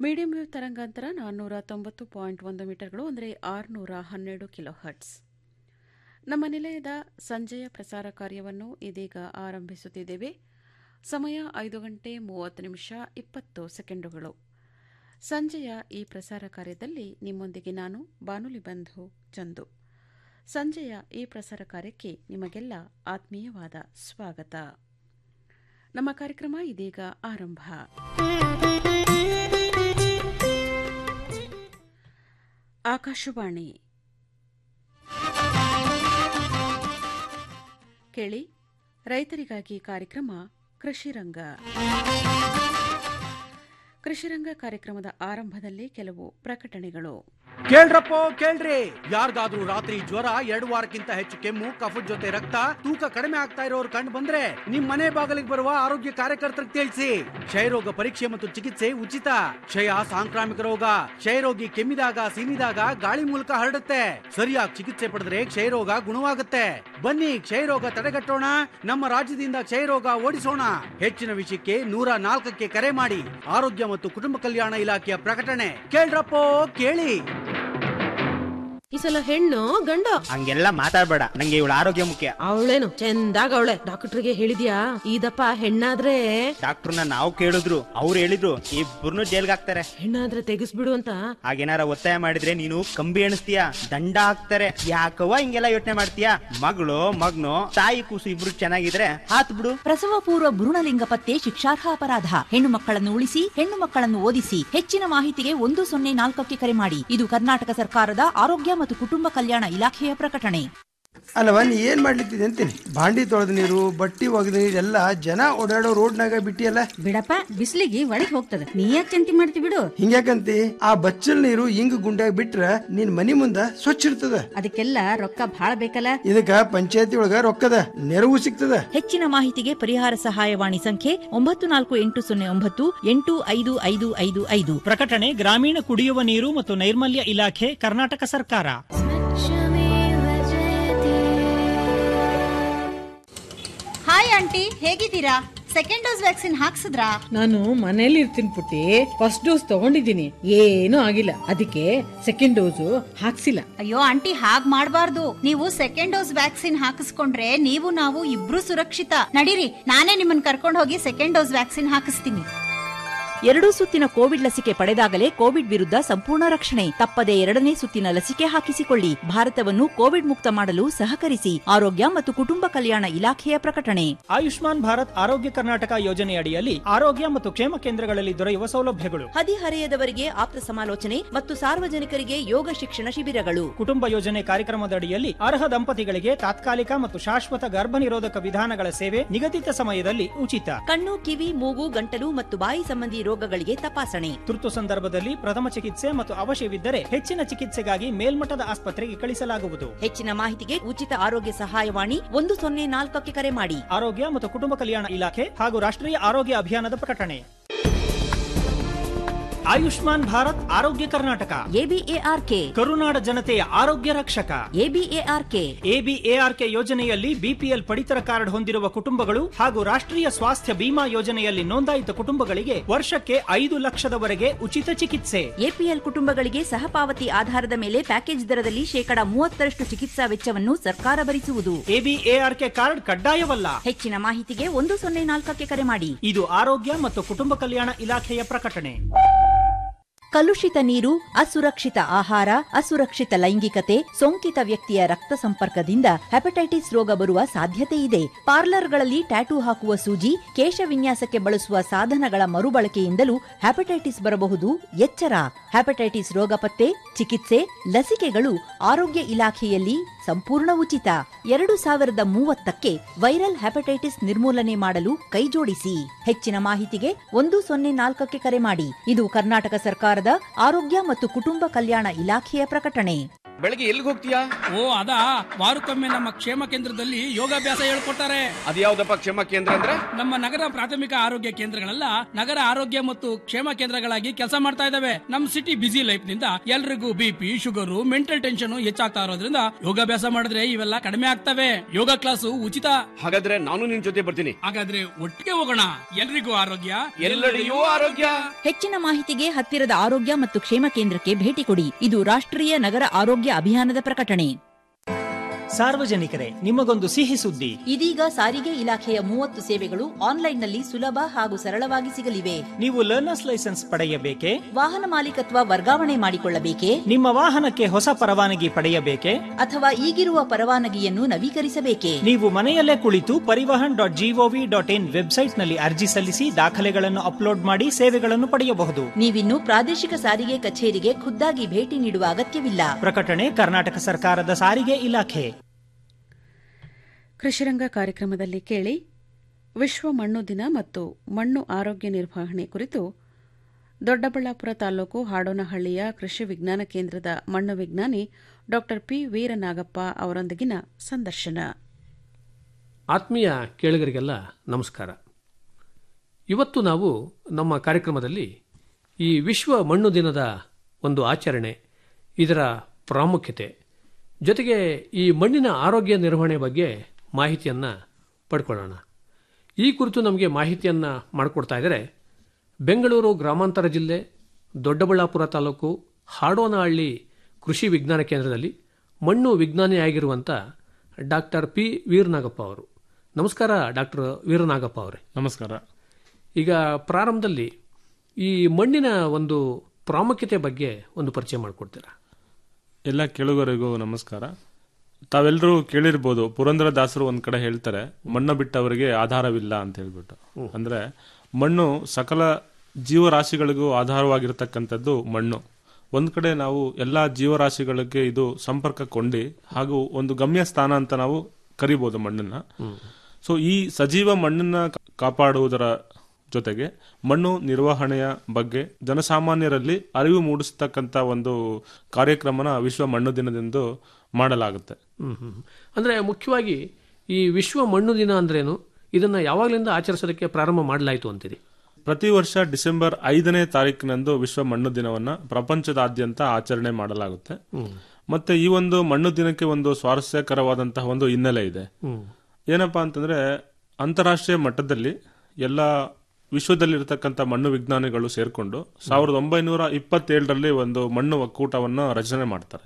Medium wave ತರಂಗಾಂತರ ನಾನ್ನೂರ ತೊಂಬತ್ತು ಪಾಯಿಂಟ್ ಒಂದು ಮೀಟರ್ಗಳು ಅಂದರೆ ಆರುನೂರ ಹನ್ನೆರಡು ಕಿಲೋ ಹರ್ಟ್ಸ್ ನಮ್ಮ ನಿಲಯದ ಸಂಜೆಯ ಪ್ರಸಾರ ಕಾರ್ಯವನ್ನು ಇದೀಗ ಆರಂಭಿಸುತ್ತಿದ್ದೇವೆ ಸಮಯ ಐದು ಗಂಟೆ ಮೂವತ್ತು ನಿಮಿಷ ಇಪ್ಪತ್ತು ಸೆಕೆಂಡುಗಳು ಸಂಜೆಯ ಈ ಪ್ರಸಾರ ಕಾರ್ಯದಲ್ಲಿ ನಿಮ್ಮೊಂದಿಗೆ ನಾನು ಬಾನುಲಿ ಬಂಧು ಚಂದು ಸಂಜೆಯ ಈ ಪ್ರಸಾರ ಕಾರ್ಯಕ್ಕೆ ನಿಮಗೆಲ್ಲ ಆತ್ಮೀಯವಾದ ಸ್ವಾಗತ ನಮ್ಮ ಕಾರ್ಯಕ್ರಮ ಇದೀಗ ಆರಂಭ ಆಕಾಶವಾಣಿ ಕೇಳಿ ರೈತರಿಗಾಗಿ ಕಾರ್ಯಕ್ರಮ ಕೃಷಿರಂಗ ಕೃಷಿರಂಗ ಕಾರ್ಯಕ್ರಮದ ಆರಂಭದಲ್ಲಿ ಕೆಲವು ಪ್ರಕಟಣೆಗಳು ಕೇಳ್ರಪ್ಪೋ ಕೇಳ್ರಿ ಯಾರ್ಗಾದ್ರೂ ರಾತ್ರಿ ಜ್ವರ ಎರಡು ವಾರಕ್ಕಿಂತ ಹೆಚ್ಚು ಕೆಮ್ಮು ಕಫದ ಜೊತೆ ರಕ್ತ ತೂಕ ಕಡಿಮೆ ಆಗ್ತಾ ಇರೋರು ಕಂಡು ಬಂದ್ರೆ ನಿಮ್ ಮನೆ ಬಾಗಿಲಿಗೆ ಬರುವ ಆರೋಗ್ಯ ಕಾರ್ಯಕರ್ತರಿಗೆ ತಿಳಿಸಿ ಕ್ಷಯರೋಗ ಪರೀಕ್ಷೆ ಮತ್ತು ಚಿಕಿತ್ಸೆ ಉಚಿತ ಕ್ಷಯ ಸಾಂಕ್ರಾಮಿಕ ರೋಗ ಕ್ಷಯರೋಗಿ ಕೆಮ್ಮಿದಾಗ ಸೀನಿದಾಗ ಗಾಳಿ ಮೂಲಕ ಹರಡುತ್ತೆ ಸರಿಯಾಗಿ ಚಿಕಿತ್ಸೆ ಪಡೆದ್ರೆ ಕ್ಷಯರೋಗ ಗುಣವಾಗುತ್ತೆ ಬನ್ನಿ ಕ್ಷಯರೋಗ ತಡೆಗಟ್ಟೋಣ ನಮ್ಮ ರಾಜ್ಯದಿಂದ ಕ್ಷಯರೋಗ ಓಡಿಸೋಣ ಹೆಚ್ಚಿನ ವಿಷಯಕ್ಕೆ ನೂರ ನಾಲ್ಕಕ್ಕೆ ಕರೆ ಮಾಡಿ ಆರೋಗ್ಯ ಮತ್ತು ಕುಟುಂಬ ಕಲ್ಯಾಣ ಇಲಾಖೆಯ ಪ್ರಕಟಣೆ ಕೇಳ್ರಪ್ಪೋ ಕೇಳಿ ಈ ಸಲ ಹೆಣ್ಣು ಗಂಡ ಹಂಗೆಲ್ಲ ಮಾತಾಡ್ಬೇಡ ನಂಗೆ ಇವಳ ಆರೋಗ್ಯ ಮುಖ್ಯ ಅವಳೇನು ಚಂದಾಗ ಅವಳೆ ಡಾಕ್ಟರ್ಗೆ ಹೇಳಿದ್ಯಾ ಇದಪ್ಪ ಹೆಣ್ಣಾದ್ರೆ ಡಾಕ್ಟರ್ನ ನಾವು ಕೇಳಿದ್ರು ಅವ್ರು ಹೇಳಿದ್ರು ಇಬ್ಬರನ್ನು ಜೈಲ್ಗೆ ಹಾಕ್ತಾರೆ ಹೆಣ್ಣಾದ್ರೆ ತೆಗಿಸ್ಬಿಡು ಅಂತ ಹಾಗೇನಾರ ಒತ್ತಾಯ ಮಾಡಿದ್ರೆ ನೀನು ಕಂಬಿ ಎಣಿಸ್ತೀಯ ದಂಡ ಹಾಕ್ತಾರೆ ಯಾಕವ್ವ ಹಿಂಗೆಲ್ಲ ಯೋಚನೆ ಮಾಡ್ತೀಯ ಮಗಳು ಮಗ್ನು ತಾಯಿ ಕೂಸು ಇಬ್ರು ಚೆನ್ನಾಗಿದ್ರೆ ಹಾತ್ ಬಿಡು ಪ್ರಸವ ಪೂರ್ವ ಭ್ರೂಣಲಿಂಗ ಪತ್ತೆ ಶಿಕ್ಷಾರ್ಹ ಅಪರಾಧ ಹೆಣ್ಣು ಮಕ್ಕಳನ್ನು ಉಳಿಸಿ ಹೆಣ್ಣು ಮಕ್ಕಳನ್ನು ಓದಿಸಿ ಹೆಚ್ಚಿನ ಮಾಹಿತಿಗೆ ಒಂದು ಸೊನ್ನೆ ನಾಲ್ಕಕ್ಕೆ ಕರೆ ಮಾಡಿ ಇದು ಕರ್ನಾಟಕ ಸರ್ಕಾರದ ಆರೋಗ್ಯ ಮತ್ತು ಕುಟುಂಬ ಕಲ್ಯಾಣ ಇಲಾಖೆಯ ಪ್ರಕಟಣೆ ಅಲ್ಲವ ನೀ ಏನ್ ಮಾಡ್ಲಿತ್ತಿದೆ ಅಂತೀನಿ ಬಾಂಡಿ ತೊಳೆದ ನೀರು ಬಟ್ಟಿ ಒಗೆದ ನೀರು ಎಲ್ಲ ಜನ ಓಡಾಡೋ ರೋಡ್ನಾಗ ಬಿಟ್ಟಿಯಲ್ಲ ಬಿಡಪ್ಪ ಬಿಸಿಲಿಗೆ ಒಳಗ್ ಹೋಗ್ತದ ನೀ ಯಾಕೆ ಚಿಂತೆ ಮಾಡ್ತಿ ಬಿಡು ಹಿಂಗ್ಯಾಕಂತಿ ಆ ಬಚ್ಚಲ್ ನೀರು ಹಿಂಗ್ ಗುಂಡ್ಯಾಗ ಬಿಟ್ರ ನಿನ್ ಮನಿ ಮುಂದ ಸ್ವಚ್ಛ ಇರ್ತದ ಅದಕ್ಕೆಲ್ಲ ರೊಕ್ಕ ಭಾಳ ಬೇಕಲ್ಲ ಇದಕ್ಕ ಪಂಚಾಯತಿ ಒಳಗ ರೊಕ್ಕದ ನೆರವು ಸಿಗ್ತದ ಹೆಚ್ಚಿನ ಮಾಹಿತಿಗೆ ಪರಿಹಾರ ಸಹಾಯವಾಣಿ ಸಂಖ್ಯೆ ಒಂಬತ್ತು ನಾಲ್ಕು ಎಂಟು ಸೊನ್ನೆ ಒಂಬತ್ತು ಎಂಟು ಐದು ಐದು ಐದು ಐದು ಪ್ರಕಟಣೆ ಗ್ರಾಮೀಣ ಕುಡಿಯುವ ನೀರು ಮತ್ತು ನೈರ್ಮಲ್ಯ ಇಲಾಖೆ ಕರ್ನಾಟಕ ಸರ್ಕಾರ ಹಾಯ್ ಆಂಟಿ ಹೇಗಿದ್ದೀರಾ ಸೆಕೆಂಡ್ ಡೋಸ್ ವ್ಯಾಕ್ಸಿನ್ ಹಾಕ್ಸಿದ್ರಾ ನಾನು ಮನೇಲಿ ಇರ್ತೀನಿ ಪುಟ್ಟಿ ಫಸ್ಟ್ ಡೋಸ್ ತಗೊಂಡಿದ್ದೀನಿ ಏನೂ ಆಗಿಲ್ಲ ಅದಕ್ಕೆ ಸೆಕೆಂಡ್ ಡೋಸು ಹಾಕ್ಸಿಲ್ಲ ಅಯ್ಯೋ ಆಂಟಿ ಹಾಗ್ ಮಾಡ್ಬಾರ್ದು ನೀವು ಸೆಕೆಂಡ್ ಡೋಸ್ ವ್ಯಾಕ್ಸಿನ್ ಹಾಕಿಸ್ಕೊಂಡ್ರೆ ನೀವು ನಾವು ಇಬ್ರು ಸುರಕ್ಷಿತ ನಡೀರಿ ನಾನೇ ನಿಮ್ಮನ್ನ ಕರ್ಕೊಂಡು ಹೋಗಿ ಸೆಕೆಂಡ್ ಡೋಸ್ ವ್ಯಾಕ್ಸಿನ್ ಹಾಕಿಸ್ತೀನಿ ಎರಡೂ ಸುತ್ತಿನ ಕೋವಿಡ್ ಲಸಿಕೆ ಪಡೆದಾಗಲೇ ಕೋವಿಡ್ ವಿರುದ್ಧ ಸಂಪೂರ್ಣ ರಕ್ಷಣೆ ತಪ್ಪದೆ ಎರಡನೇ ಸುತ್ತಿನ ಲಸಿಕೆ ಹಾಕಿಸಿಕೊಳ್ಳಿ ಭಾರತವನ್ನು ಕೋವಿಡ್ ಮುಕ್ತ ಮಾಡಲು ಸಹಕರಿಸಿ ಆರೋಗ್ಯ ಮತ್ತು ಕುಟುಂಬ ಕಲ್ಯಾಣ ಇಲಾಖೆಯ ಪ್ರಕಟಣೆ ಆಯುಷ್ಮಾನ್ ಭಾರತ್ ಆರೋಗ್ಯ ಕರ್ನಾಟಕ ಯೋಜನೆಯಡಿಯಲ್ಲಿ ಆರೋಗ್ಯ ಮತ್ತು ಕ್ಷೇಮ ಕೇಂದ್ರಗಳಲ್ಲಿ ದೊರೆಯುವ ಸೌಲಭ್ಯಗಳು ಹದಿಹರೆಯದವರಿಗೆ ಆಪ್ತ ಸಮಾಲೋಚನೆ ಮತ್ತು ಸಾರ್ವಜನಿಕರಿಗೆ ಯೋಗ ಶಿಕ್ಷಣ ಶಿಬಿರಗಳು ಕುಟುಂಬ ಯೋಜನೆ ಕಾರ್ಯಕ್ರಮದಡಿಯಲ್ಲಿ ಅರ್ಹ ದಂಪತಿಗಳಿಗೆ ತಾತ್ಕಾಲಿಕ ಮತ್ತು ಶಾಶ್ವತ ಗರ್ಭ ನಿರೋಧಕ ವಿಧಾನಗಳ ಸೇವೆ ನಿಗದಿತ ಸಮಯದಲ್ಲಿ ಉಚಿತ ಕಣ್ಣು ಕಿವಿ ಮೂಗು ಗಂಟಲು ಮತ್ತು ಬಾಯಿ ಸಂಬಂಧಿ ರೋಗಗಳಿಗೆ ತಪಾಸಣೆ ತುರ್ತು ಸಂದರ್ಭದಲ್ಲಿ ಪ್ರಥಮ ಚಿಕಿತ್ಸೆ ಮತ್ತು ಅವಶ್ಯವಿದ್ದರೆ ಹೆಚ್ಚಿನ ಚಿಕಿತ್ಸೆಗಾಗಿ ಮೇಲ್ಮಟ್ಟದ ಆಸ್ಪತ್ರೆಗೆ ಕಳಿಸಲಾಗುವುದು ಹೆಚ್ಚಿನ ಮಾಹಿತಿಗೆ ಉಚಿತ ಆರೋಗ್ಯ ಸಹಾಯವಾಣಿ ಒಂದು ಸೊನ್ನೆ ನಾಲ್ಕಕ್ಕೆ ಕರೆ ಮಾಡಿ ಆರೋಗ್ಯ ಮತ್ತು ಕುಟುಂಬ ಕಲ್ಯಾಣ ಇಲಾಖೆ ಹಾಗೂ ರಾಷ್ಟ್ರೀಯ ಆರೋಗ್ಯ ಅಭಿಯಾನದ ಪ್ರಕಟಣೆ ಆಯುಷ್ಮಾನ್ ಭಾರತ್ ಆರೋಗ್ಯ ಕರ್ನಾಟಕ ಎಬಿಎಆರ್ಕೆ ಕರುನಾಡ ಜನತೆಯ ಆರೋಗ್ಯ ರಕ್ಷಕ ಎಬಿಎಆರ್ಕೆ ಎಬಿಎಆರ್ಕೆ ಯೋಜನೆಯಲ್ಲಿ ಬಿಪಿಎಲ್ ಪಡಿತರ ಕಾರ್ಡ್ ಹೊಂದಿರುವ ಕುಟುಂಬಗಳು ಹಾಗೂ ರಾಷ್ಟ್ರೀಯ ಸ್ವಾಸ್ಥ್ಯ ಬಿಮಾ ಯೋಜನೆಯಲ್ಲಿ ನೋಂದಾಯಿತ ಕುಟುಂಬಗಳಿಗೆ ವರ್ಷಕ್ಕೆ ಐದು ಲಕ್ಷದವರೆಗೆ ಉಚಿತ ಚಿಕಿತ್ಸೆ ಎಪಿಎಲ್ ಕುಟುಂಬಗಳಿಗೆ ಸಹಪಾವತಿ ಆಧಾರದ ಮೇಲೆ ಪ್ಯಾಕೇಜ್ ದರದಲ್ಲಿ ಶೇಕಡ ಮೂವತ್ತರಷ್ಟು ಚಿಕಿತ್ಸಾ ವೆಚ್ಚವನ್ನು ಸರ್ಕಾರ ಭರಿಸುವುದು ಎಬಿಎಆರ್ಕೆ ಕಾರ್ಡ್ ಕಡ್ಡಾಯವಲ್ಲ ಹೆಚ್ಚಿನ ಮಾಹಿತಿಗೆ ಒಂದು ಸೊನ್ನೆ ನಾಲ್ಕಕ್ಕೆ ಕರೆ ಮಾಡಿ ಇದು ಆರೋಗ್ಯ ಮತ್ತು ಕುಟುಂಬ ಕಲ್ಯಾಣ ಇಲಾಖೆಯ ಪ್ರಕಟಣೆ ಕಲುಷಿತ ನೀರು ಅಸುರಕ್ಷಿತ ಆಹಾರ ಅಸುರಕ್ಷಿತ ಲೈಂಗಿಕತೆ ಸೋಂಕಿತ ವ್ಯಕ್ತಿಯ ರಕ್ತ ಸಂಪರ್ಕದಿಂದ ಹೆಪಟೈಟಿಸ್ ರೋಗ ಬರುವ ಸಾಧ್ಯತೆ ಇದೆ ಪಾರ್ಲರ್ಗಳಲ್ಲಿ ಟ್ಯಾಟೂ ಹಾಕುವ ಸೂಜಿ ಕೇಶ ವಿನ್ಯಾಸಕ್ಕೆ ಬಳಸುವ ಸಾಧನಗಳ ಮರುಬಳಕೆಯಿಂದಲೂ ಹೆಪಟೈಟಿಸ್ ಬರಬಹುದು ಎಚ್ಚರ ಹೆಪಟೈಟಿಸ್ ರೋಗ ಪತ್ತೆ ಚಿಕಿತ್ಸೆ ಲಸಿಕೆಗಳು ಆರೋಗ್ಯ ಇಲಾಖೆಯಲ್ಲಿ ಸಂಪೂರ್ಣ ಉಚಿತ ಎರಡು ಸಾವಿರದ ಮೂವತ್ತಕ್ಕೆ ವೈರಲ್ ಹೆಪಟೈಟಿಸ್ ನಿರ್ಮೂಲನೆ ಮಾಡಲು ಕೈಜೋಡಿಸಿ ಹೆಚ್ಚಿನ ಮಾಹಿತಿಗೆ ಒಂದು ಸೊನ್ನೆ ನಾಲ್ಕಕ್ಕೆ ಕರೆ ಮಾಡಿ ಇದು ಕರ್ನಾಟಕ ಸರ್ಕಾರದ ಆರೋಗ್ಯ ಮತ್ತು ಕುಟುಂಬ ಕಲ್ಯಾಣ ಇಲಾಖೆಯ ಪ್ರಕಟಣೆ ಬೆಳಗ್ಗೆ ಎಲ್ಲಿಗೆ ಹೋಗ್ತೀಯಾ ಓ ಅದಾ ವಾರಕ್ಕೊಮ್ಮೆ ನಮ್ಮ ಕ್ಷೇಮ ಕೇಂದ್ರದಲ್ಲಿ ಯೋಗಾಭ್ಯಾಸ ಹೇಳ್ಕೊಡ್ತಾರೆ ಅದ್ಯಾವ್ದಪ್ಪ ಕ್ಷೇಮ ಕೇಂದ್ರ ಅಂದ್ರೆ ನಮ್ಮ ನಗರ ಪ್ರಾಥಮಿಕ ಆರೋಗ್ಯ ಕೇಂದ್ರಗಳೆಲ್ಲ ನಗರ ಆರೋಗ್ಯ ಮತ್ತು ಕ್ಷೇಮ ಕೇಂದ್ರಗಳಾಗಿ ಕೆಲಸ ಮಾಡ್ತಾ ಇದಾವೆ ನಮ್ ಸಿಟಿ ಬಿಸಿ ಲೈಫ್ ನಿಂದ ಎಲ್ರಿಗೂ ಬಿಪಿ ಶುಗರು ಮೆಂಟಲ್ ಟೆನ್ಷನ್ ಹೆಚ್ಚಾಗ್ತಾ ಇರೋದ್ರಿಂದ ಯೋಗಾಭ್ಯಾಸ ಮಾಡಿದ್ರೆ ಇವೆಲ್ಲ ಕಡಿಮೆ ಆಗ್ತವೆ ಯೋಗ ಕ್ಲಾಸು ಉಚಿತ ಹಾಗಾದ್ರೆ ನಾನು ನಿನ್ ಜೊತೆ ಬರ್ತೀನಿ ಹಾಗಾದ್ರೆ ಒಟ್ಟಿಗೆ ಹೋಗೋಣ ಎಲ್ರಿಗೂ ಆರೋಗ್ಯ ಎಲ್ಲೆಡೆಯೂ ಆರೋಗ್ಯ ಹೆಚ್ಚಿನ ಮಾಹಿತಿಗೆ ಹತ್ತಿರದ ಆರೋಗ್ಯ ಮತ್ತು ಕ್ಷೇಮ ಕೇಂದ್ರಕ್ಕೆ ಭೇಟಿ ಕೊಡಿ ಇದು ರಾಷ್ಟ್ರೀಯ ನಗರ ಆರೋಗ್ಯ ಅಭಿಯಾನದ ಪ್ರಕಟಣೆ ಸಾರ್ವಜನಿಕರೇ ನಿಮಗೊಂದು ಸಿಹಿ ಸುದ್ದಿ ಇದೀಗ ಸಾರಿಗೆ ಇಲಾಖೆಯ ಮೂವತ್ತು ಸೇವೆಗಳು ಆನ್ಲೈನ್ನಲ್ಲಿ ಸುಲಭ ಹಾಗೂ ಸರಳವಾಗಿ ಸಿಗಲಿವೆ ನೀವು ಲರ್ನರ್ಸ್ ಲೈಸೆನ್ಸ್ ಪಡೆಯಬೇಕೆ ವಾಹನ ಮಾಲೀಕತ್ವ ವರ್ಗಾವಣೆ ಮಾಡಿಕೊಳ್ಳಬೇಕೆ ನಿಮ್ಮ ವಾಹನಕ್ಕೆ ಹೊಸ ಪರವಾನಗಿ ಪಡೆಯಬೇಕೆ ಅಥವಾ ಈಗಿರುವ ಪರವಾನಗಿಯನ್ನು ನವೀಕರಿಸಬೇಕೆ ನೀವು ಮನೆಯಲ್ಲೇ ಕುಳಿತು Parivahan dot GOV dot in website ನಲ್ಲಿ ಅರ್ಜಿ ಸಲ್ಲಿಸಿ ದಾಖಲೆಗಳನ್ನು ಅಪ್ಲೋಡ್ ಮಾಡಿ ಸೇವೆಗಳನ್ನು ಪಡೆಯಬಹುದು ನೀವಿನ್ನು ಪ್ರಾದೇಶಿಕ ಸಾರಿಗೆ ಕಚೇರಿಗೆ ಖುದ್ದಾಗಿ ಭೇಟಿ ನೀಡುವ ಅಗತ್ಯವಿಲ್ಲ ಪ್ರಕಟಣೆ ಕರ್ನಾಟಕ ಸರ್ಕಾರದ ಸಾರಿಗೆ ಇಲಾಖೆ ಕೃಷಿರಂಗ ಕಾರ್ಯಕ್ರಮದಲ್ಲಿ ಕೇಳಿ ವಿಶ್ವ ಮಣ್ಣು ದಿನ ಮತ್ತು ಮಣ್ಣು ಆರೋಗ್ಯ ನಿರ್ವಹಣೆ ಕುರಿತು ದೊಡ್ಡಬಳ್ಳಾಪುರ ತಾಲೂಕು ಹಾಡೋನಹಳ್ಳಿಯ ಕೃಷಿ ವಿಜ್ಞಾನ ಕೇಂದ್ರದ ಮಣ್ಣು ವಿಜ್ಞಾನಿ ಡಾ ಪಿ ವೀರನಾಗಪ್ಪ ಅವರೊಂದಿಗಿನ ಸಂದರ್ಶನ ಆತ್ಮೀಯ ಕೇಳುಗರಿಗೆಲ್ಲ ನಮಸ್ಕಾರ ಇವತ್ತು ನಾವು ನಮ್ಮ ಕಾರ್ಯಕ್ರಮದಲ್ಲಿ ಈ ವಿಶ್ವ ಮಣ್ಣು ದಿನದ ಒಂದು ಆಚರಣೆ ಇದರ ಪ್ರಾಮುಖ್ಯತೆ ಜೊತೆಗೆ ಈ ಮಣ್ಣಿನ ಆರೋಗ್ಯ ನಿರ್ವಹಣೆ ಬಗ್ಗೆ ಮಾಹಿತಿಯನ್ನು ಪಡ್ಕೊಳ್ಳೋಣ ಈ ಕುರಿತು ನಮಗೆ ಮಾಹಿತಿಯನ್ನು ಮಾಡಿಕೊಡ್ತಾ ಇದ್ದಾರೆ ಬೆಂಗಳೂರು ಗ್ರಾಮಾಂತರ ಜಿಲ್ಲೆ ದೊಡ್ಡಬಳ್ಳಾಪುರ ತಾಲೂಕು ಹಾಡೋನಹಳ್ಳಿ ಕೃಷಿ ವಿಜ್ಞಾನ ಕೇಂದ್ರದಲ್ಲಿ ಮಣ್ಣು ವಿಜ್ಞಾನಿಯಾಗಿರುವಂಥ ಡಾಕ್ಟರ್ ಪಿ ವೀರನಾಗಪ್ಪ ಅವರು ನಮಸ್ಕಾರ ಡಾಕ್ಟರ್ ವೀರನಾಗಪ್ಪ ಅವರೇ ನಮಸ್ಕಾರ ಈಗ ಪ್ರಾರಂಭದಲ್ಲಿ ಈ ಮಣ್ಣಿನ ಒಂದು ಪ್ರಾಮುಖ್ಯತೆ ಬಗ್ಗೆ ಒಂದು ಪರಿಚಯ ಮಾಡಿಕೊಡ್ತೀರಾ ಎಲ್ಲ ಕೇಳುಗರಿಗೂ ನಮಸ್ಕಾರ ತಾವೆಲ್ಲರೂ ಕೇಳಿರ್ಬೋದು ಪುರಂದರದಾಸರು ಒಂದ್ ಕಡೆ ಹೇಳ್ತಾರೆ ಮಣ್ಣು ಬಿಟ್ಟವರಿಗೆ ಆಧಾರವಿಲ್ಲ ಅಂತ ಹೇಳ್ಬಿಟ್ಟು ಅಂದ್ರೆ ಮಣ್ಣು ಸಕಲ ಜೀವರಾಶಿಗಳಿಗೂ ಆಧಾರವಾಗಿರ್ತಕ್ಕಂಥದ್ದು ಮಣ್ಣು ಒಂದ್ ಕಡೆ ನಾವು ಎಲ್ಲಾ ಜೀವರಾಶಿಗಳಿಗೆ ಇದು ಸಂಪರ್ಕ ಕೊಂಡಿ ಹಾಗೂ ಒಂದು ಗಮ್ಯ ಸ್ಥಾನ ಅಂತ ನಾವು ಕರಿಬಹುದು ಮಣ್ಣನ್ನ ಸೊ ಈ ಸಜೀವ ಮಣ್ಣನ್ನ ಕಾಪಾಡುವುದರ ಜೊತೆಗೆ ಮಣ್ಣು ನಿರ್ವಹಣೆಯ ಬಗ್ಗೆ ಜನಸಾಮಾನ್ಯರಲ್ಲಿ ಅರಿವು ಮೂಡಿಸ್ತಕ್ಕಂಥ ಒಂದು ಕಾರ್ಯಕ್ರಮನ ವಿಶ್ವ ಮಣ್ಣು ದಿನದಂದು ಮಾಡಲಾಗುತ್ತೆ ಹ್ಮ್ ಹ್ಮ್. ಅಂದ್ರೆ ಮುಖ್ಯವಾಗಿ ಈ ವಿಶ್ವ ಮಣ್ಣು ದಿನ ಅಂದ್ರೇನು ಇದನ್ನ ಯಾವಾಗಲಿಂದ ಆಚರಿಸೋದಕ್ಕೆ ಪ್ರಾರಂಭ ಮಾಡಲಾಯಿತು ಅಂತೀರಿ ಪ್ರತಿ ವರ್ಷ ಡಿಸೆಂಬರ್ ಐದನೇ ತಾರೀಕಿನಂದು ವಿಶ್ವ ಮಣ್ಣು ದಿನವನ್ನ ಪ್ರಪಂಚದಾದ್ಯಂತ ಆಚರಣೆ ಮಾಡಲಾಗುತ್ತೆ ಮತ್ತೆ ಈ ಒಂದು ಮಣ್ಣು ದಿನಕ್ಕೆ ಒಂದು ಸ್ವಾರಸ್ಯಕರವಾದಂತಹ ಒಂದು ಹಿನ್ನೆಲೆ ಇದೆ ಏನಪ್ಪಾ ಅಂತಂದ್ರೆ ಅಂತಾರಾಷ್ಟ್ರೀಯ ಮಟ್ಟದಲ್ಲಿ ಎಲ್ಲ ವಿಶ್ವದಲ್ಲಿರ್ತಕ್ಕಂಥ ಮಣ್ಣು ವಿಜ್ಞಾನಿಗಳು ಸೇರ್ಕೊಂಡು ಸಾವಿರದ ಒಂಬೈನೂರ ಇಪ್ಪತ್ತೇಳರಲ್ಲಿ ಒಂದು ಮಣ್ಣು ಒಕ್ಕೂಟವನ್ನು ರಚನೆ ಮಾಡ್ತಾರೆ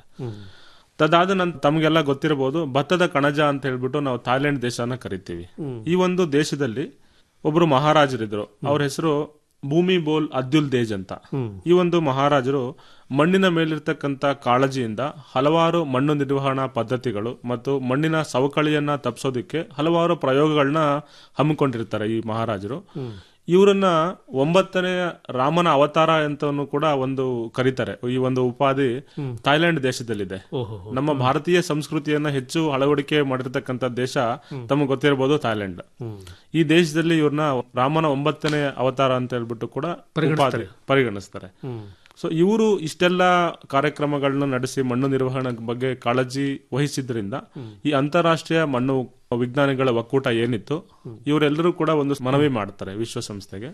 ತದಾದ ನಂತರ ತಮಗೆಲ್ಲ ಗೊತ್ತಿರಬಹುದು ಭತ್ತದ ಕಣಜ ಅಂತ ಹೇಳ್ಬಿಟ್ಟು ನಾವು ಥಾಯ್ಲೆಂಡ್ ದೇಶನ ಕರಿತೀವಿ ಹ್ಮ್. ಈ ಒಂದು ದೇಶದಲ್ಲಿ ಒಬ್ರು ಮಹಾರಾಜರಿದ್ರು ಅವ್ರ ಹೆಸರು ಭೂಮಿ ಬೋಲ್ ಅದ್ಯುಲ್ ದೇಜ್ ಅಂತ ಈ ಒಂದು ಮಹಾರಾಜರು ಮಣ್ಣಿನ ಮೇಲಿರ್ತಕ್ಕಂಥ ಕಾಳಜಿಯಿಂದ ಹಲವಾರು ಮಣ್ಣು ನಿರ್ವಹಣಾ ಪದ್ಧತಿಗಳು ಮತ್ತು ಮಣ್ಣಿನ ಸವಕಳಿಯನ್ನ ತಪ್ಪಿಸೋದಕ್ಕೆ ಹಲವಾರು ಪ್ರಯೋಗಗಳನ್ನ ಹಮ್ಮಿಕೊಂಡಿರ್ತಾರೆ ಈ ಮಹಾರಾಜರು ಇವರನ್ನ ಒಂಬತ್ತನೇ ರಾಮನ ಅವತಾರ ಅಂತನೂ ಕೂಡ ಒಂದು ಕರೀತಾರೆ ಈ ಒಂದು ಉಪಾಧಿ ಥಾಯ್ಲೆಂಡ್ ದೇಶದಲ್ಲಿದೆ ನಮ್ಮ ಭಾರತೀಯ ಸಂಸ್ಕೃತಿಯನ್ನ ಹೆಚ್ಚು ಅಳವಡಿಕೆ ಮಾಡಿರ್ತಕ್ಕಂಥ ದೇಶ ತಮಗೆ ಗೊತ್ತಿರಬಹುದು ಥಾಯ್ಲೆಂಡ್ ಈ ದೇಶದಲ್ಲಿ ಇವ್ರನ್ನ ರಾಮನ ಒಂಬತ್ತನೇ ಅವತಾರ ಅಂತ ಹೇಳ್ಬಿಟ್ಟು ಕೂಡ ಪರಿಗಣಿಸ್ತಾರೆ. ಉಪಾಧಿ ಪರಿಗಣಿಸ್ತಾರೆ ಸೊ ಇವರು ಇಷ್ಟೆಲ್ಲ ಕಾರ್ಯಕ್ರಮಗಳನ್ನ ನಡೆಸಿ ಮಣ್ಣು ನಿರ್ವಹಣೆ ಬಗ್ಗೆ ಕಾಳಜಿ ವಹಿಸಿದ್ರಿಂದ ಈ ಅಂತಾರಾಷ್ಟ್ರೀಯ ಮಣ್ಣು ವಿಜ್ಞಾನಿಗಳ ಒಕ್ಕೂಟ ಏನಿತ್ತು ಇವರೆಲ್ಲರೂ ಕೂಡ ಒಂದು ಮನವಿ ಮಾಡ್ತಾರೆ ವಿಶ್ವಸಂಸ್ಥೆಗೆ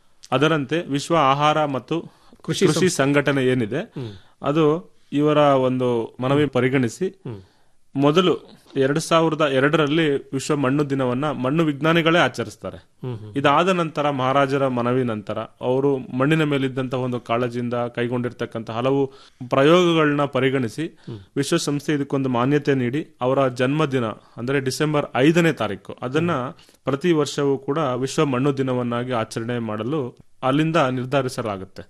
ಅದರಂತೆ ವಿಶ್ವ ಆಹಾರ ಮತ್ತು ಕೃಷಿ ಕೃಷಿ ಸಂಘಟನೆ ಏನಿದೆ ಅದು ಇವರ ಒಂದು ಮನವಿ ಪರಿಗಣಿಸಿ ಮೊದಲು ಎರಡ್ ಸಾವಿರದ ಎರಡರಲ್ಲಿ ವಿಶ್ವ ಮಣ್ಣು ದಿನವನ್ನ ಮಣ್ಣು ವಿಜ್ಞಾನಿಗಳೇ ಆಚರಿಸ್ತಾರೆ ಇದಾದ ನಂತರ ಮಹಾರಾಜರ ಮನವಿ ನಂತರ ಅವರು ಮಣ್ಣಿನ ಮೇಲಿದ್ದಂತಹ ಒಂದು ಕಾಳಜಿಯಿಂದ ಕೈಗೊಂಡಿರ್ತಕ್ಕಂಥ ಹಲವು ಪ್ರಯೋಗಗಳನ್ನ ಪರಿಗಣಿಸಿ ವಿಶ್ವಸಂಸ್ಥೆ ಇದಕ್ಕೊಂದು ಮಾನ್ಯತೆ ನೀಡಿ ಅವರ ಜನ್ಮದಿನ ಅಂದ್ರೆ ಡಿಸೆಂಬರ್ ಐದನೇ ತಾರೀಕು ಅದನ್ನ ಪ್ರತಿ ವರ್ಷವೂ ಕೂಡ ವಿಶ್ವ ಮಣ್ಣು ದಿನವನ್ನಾಗಿ ಆಚರಣೆ ಮಾಡಲು ಅಲ್ಲಿಂದ ನಿರ್ಧರಿಸಲಾಗುತ್ತೆ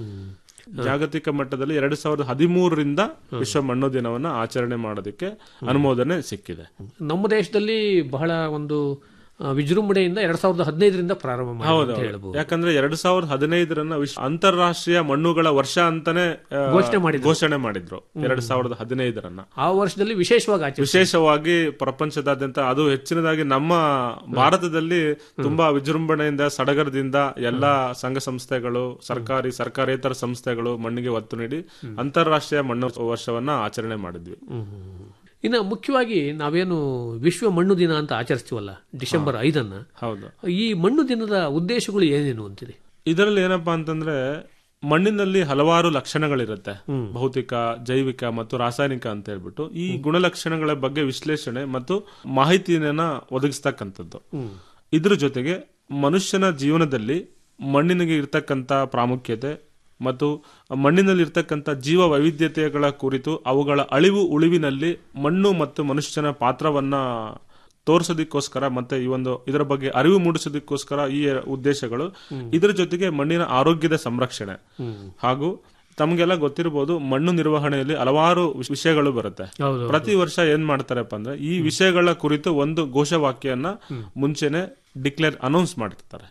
ಜಾಗತಿಕ ಮಟ್ಟದಲ್ಲಿ ಎರಡ್ ಸಾವಿರದ ಹದಿಮೂರರಿಂದ ವಿಶ್ವ ಮಣ್ಣು ದಿನವನ್ನ ಆಚರಣೆ ಮಾಡೋದಕ್ಕೆ ಅನುಮೋದನೆ ಸಿಕ್ಕಿದೆ ನಮ್ಮ ದೇಶದಲ್ಲಿ ಬಹಳ ಒಂದು ಆ, ವಿಜೃಂಭಣೆಯಿಂದ ಎರಡ್ ಸಾವಿರದ ಹದಿನೈದರಿಂದ ಪ್ರಾರಂಭ ಮಾಡಿ ಹೌದು ಅಂತ ಹೇಳ್ಬೋದು ಯಾಕಂದ್ರೆ ಎರಡ್ ಸಾವಿರದ ಹದಿನೈದರನ್ನ ವಿಶ್ವ ಅಂತಾರಾಷ್ಟ್ರೀಯ ಮಣ್ಣುಗಳ ವರ್ಷ ಅಂತಾನೆ ಆ, ಘೋಷಣೆ ಮಾಡಿದ್ರು. ಘೋಷಣೆ ಮಾಡಿದ್ರು ಎರಡ್ ಸಾವಿರದ ಹದಿನೈದರನ್ನ ಆ ವರ್ಷದಲ್ಲಿ ವಿಶೇಷವಾಗಿ ಆಚರಿಸಿ ವಿಶೇಷವಾಗಿ ಪ್ರಪಂಚದಾದ್ಯಂತ ಅದು ಹೆಚ್ಚಿನದಾಗಿ ನಮ್ಮ ಭಾರತದಲ್ಲಿ ತುಂಬಾ ವಿಜೃಂಭಣೆಯಿಂದ ಸಡಗರದಿಂದ ಎಲ್ಲಾ ಸಂಘ ಸಂಸ್ಥೆಗಳು ಸರ್ಕಾರಿ ಸರ್ಕಾರೇತರ ಸಂಸ್ಥೆಗಳು ಮಣ್ಣಿಗೆ ಒತ್ತು ನೀಡಿ ಅಂತಾರಾಷ್ಟ್ರೀಯ ಮಣ್ಣು ವರ್ಷವನ್ನ ಆಚರಣೆ ಮಾಡಿದ್ವಿ ಇನ್ನು ಮುಖ್ಯವಾಗಿ ನಾವೇನು ವಿಶ್ವ ಮಣ್ಣು ದಿನ ಅಂತ ಆಚರಿಸ್ತೀವಲ್ಲ ಡಿಸೆಂಬರ್ ಐದನ್ನ ಹೌದು ಈ ಮಣ್ಣು ದಿನದ ಉದ್ದೇಶಗಳು ಏನೇನು ಅಂತೀರಿ ಇದರಲ್ಲಿ ಏನಪ್ಪಾ ಅಂತಂದ್ರೆ ಮಣ್ಣಿನಲ್ಲಿ ಹಲವಾರು ಲಕ್ಷಣಗಳಿರುತ್ತೆ ಭೌತಿಕ ಜೈವಿಕ ಮತ್ತು ರಾಸಾಯನಿಕ ಅಂತ ಹೇಳ್ಬಿಟ್ಟು ಈ ಗುಣಲಕ್ಷಣಗಳ ಬಗ್ಗೆ ವಿಶ್ಲೇಷಣೆ ಮತ್ತು ಮಾಹಿತಿಯನ್ನ ಒದಗಿಸ್ತಕ್ಕಂಥದ್ದು ಇದ್ರ ಜೊತೆಗೆ ಮನುಷ್ಯನ ಜೀವನದಲ್ಲಿ ಮಣ್ಣಿನಿಗೆ ಇರ್ತಕ್ಕಂಥ ಪ್ರಾಮುಖ್ಯತೆ ಮತ್ತು ಮಣ್ಣಿನಲ್ಲಿ ಇರ್ತಕ್ಕಂಥ ಜೀವ ವೈವಿಧ್ಯತೆಗಳ ಕುರಿತು ಅವುಗಳ ಅಳಿವು ಉಳಿವಿನಲ್ಲಿ ಮಣ್ಣು ಮತ್ತು ಮನುಷ್ಯನ ಪಾತ್ರವನ್ನ ತೋರಿಸೋದಕ್ಕೋಸ್ಕರ ಮತ್ತೆ ಈ ಒಂದು ಇದರ ಬಗ್ಗೆ ಅರಿವು ಮೂಡಿಸೋದಕ್ಕೋಸ್ಕರ ಈ ಉದ್ದೇಶಗಳು ಇದರ ಜೊತೆಗೆ ಮಣ್ಣಿನ ಆರೋಗ್ಯದ ಸಂರಕ್ಷಣೆ ಹಾಗೂ ತಮಗೆಲ್ಲ ಗೊತ್ತಿರಬಹುದು ಮಣ್ಣು ನಿರ್ವಹಣೆಯಲ್ಲಿ ಹಲವಾರು ವಿಷ- ವಿಷಯಗಳು ಬರುತ್ತೆ ಹೌದು. ಪ್ರತಿ ವರ್ಷ ಏನ್ ಮಾಡ್ತಾರಪ್ಪ ಅಂದ್ರೆ ಈ ವಿಷಯಗಳ ಕುರಿತು ಒಂದು ಘೋಷವಾಕ್ಯನ್ನ ಮುಂಚೆನೆ ಡಿಕ್ಲೇರ್ ಅನೌನ್ಸ್ ಮಾಡಿರ್ತಾರೆ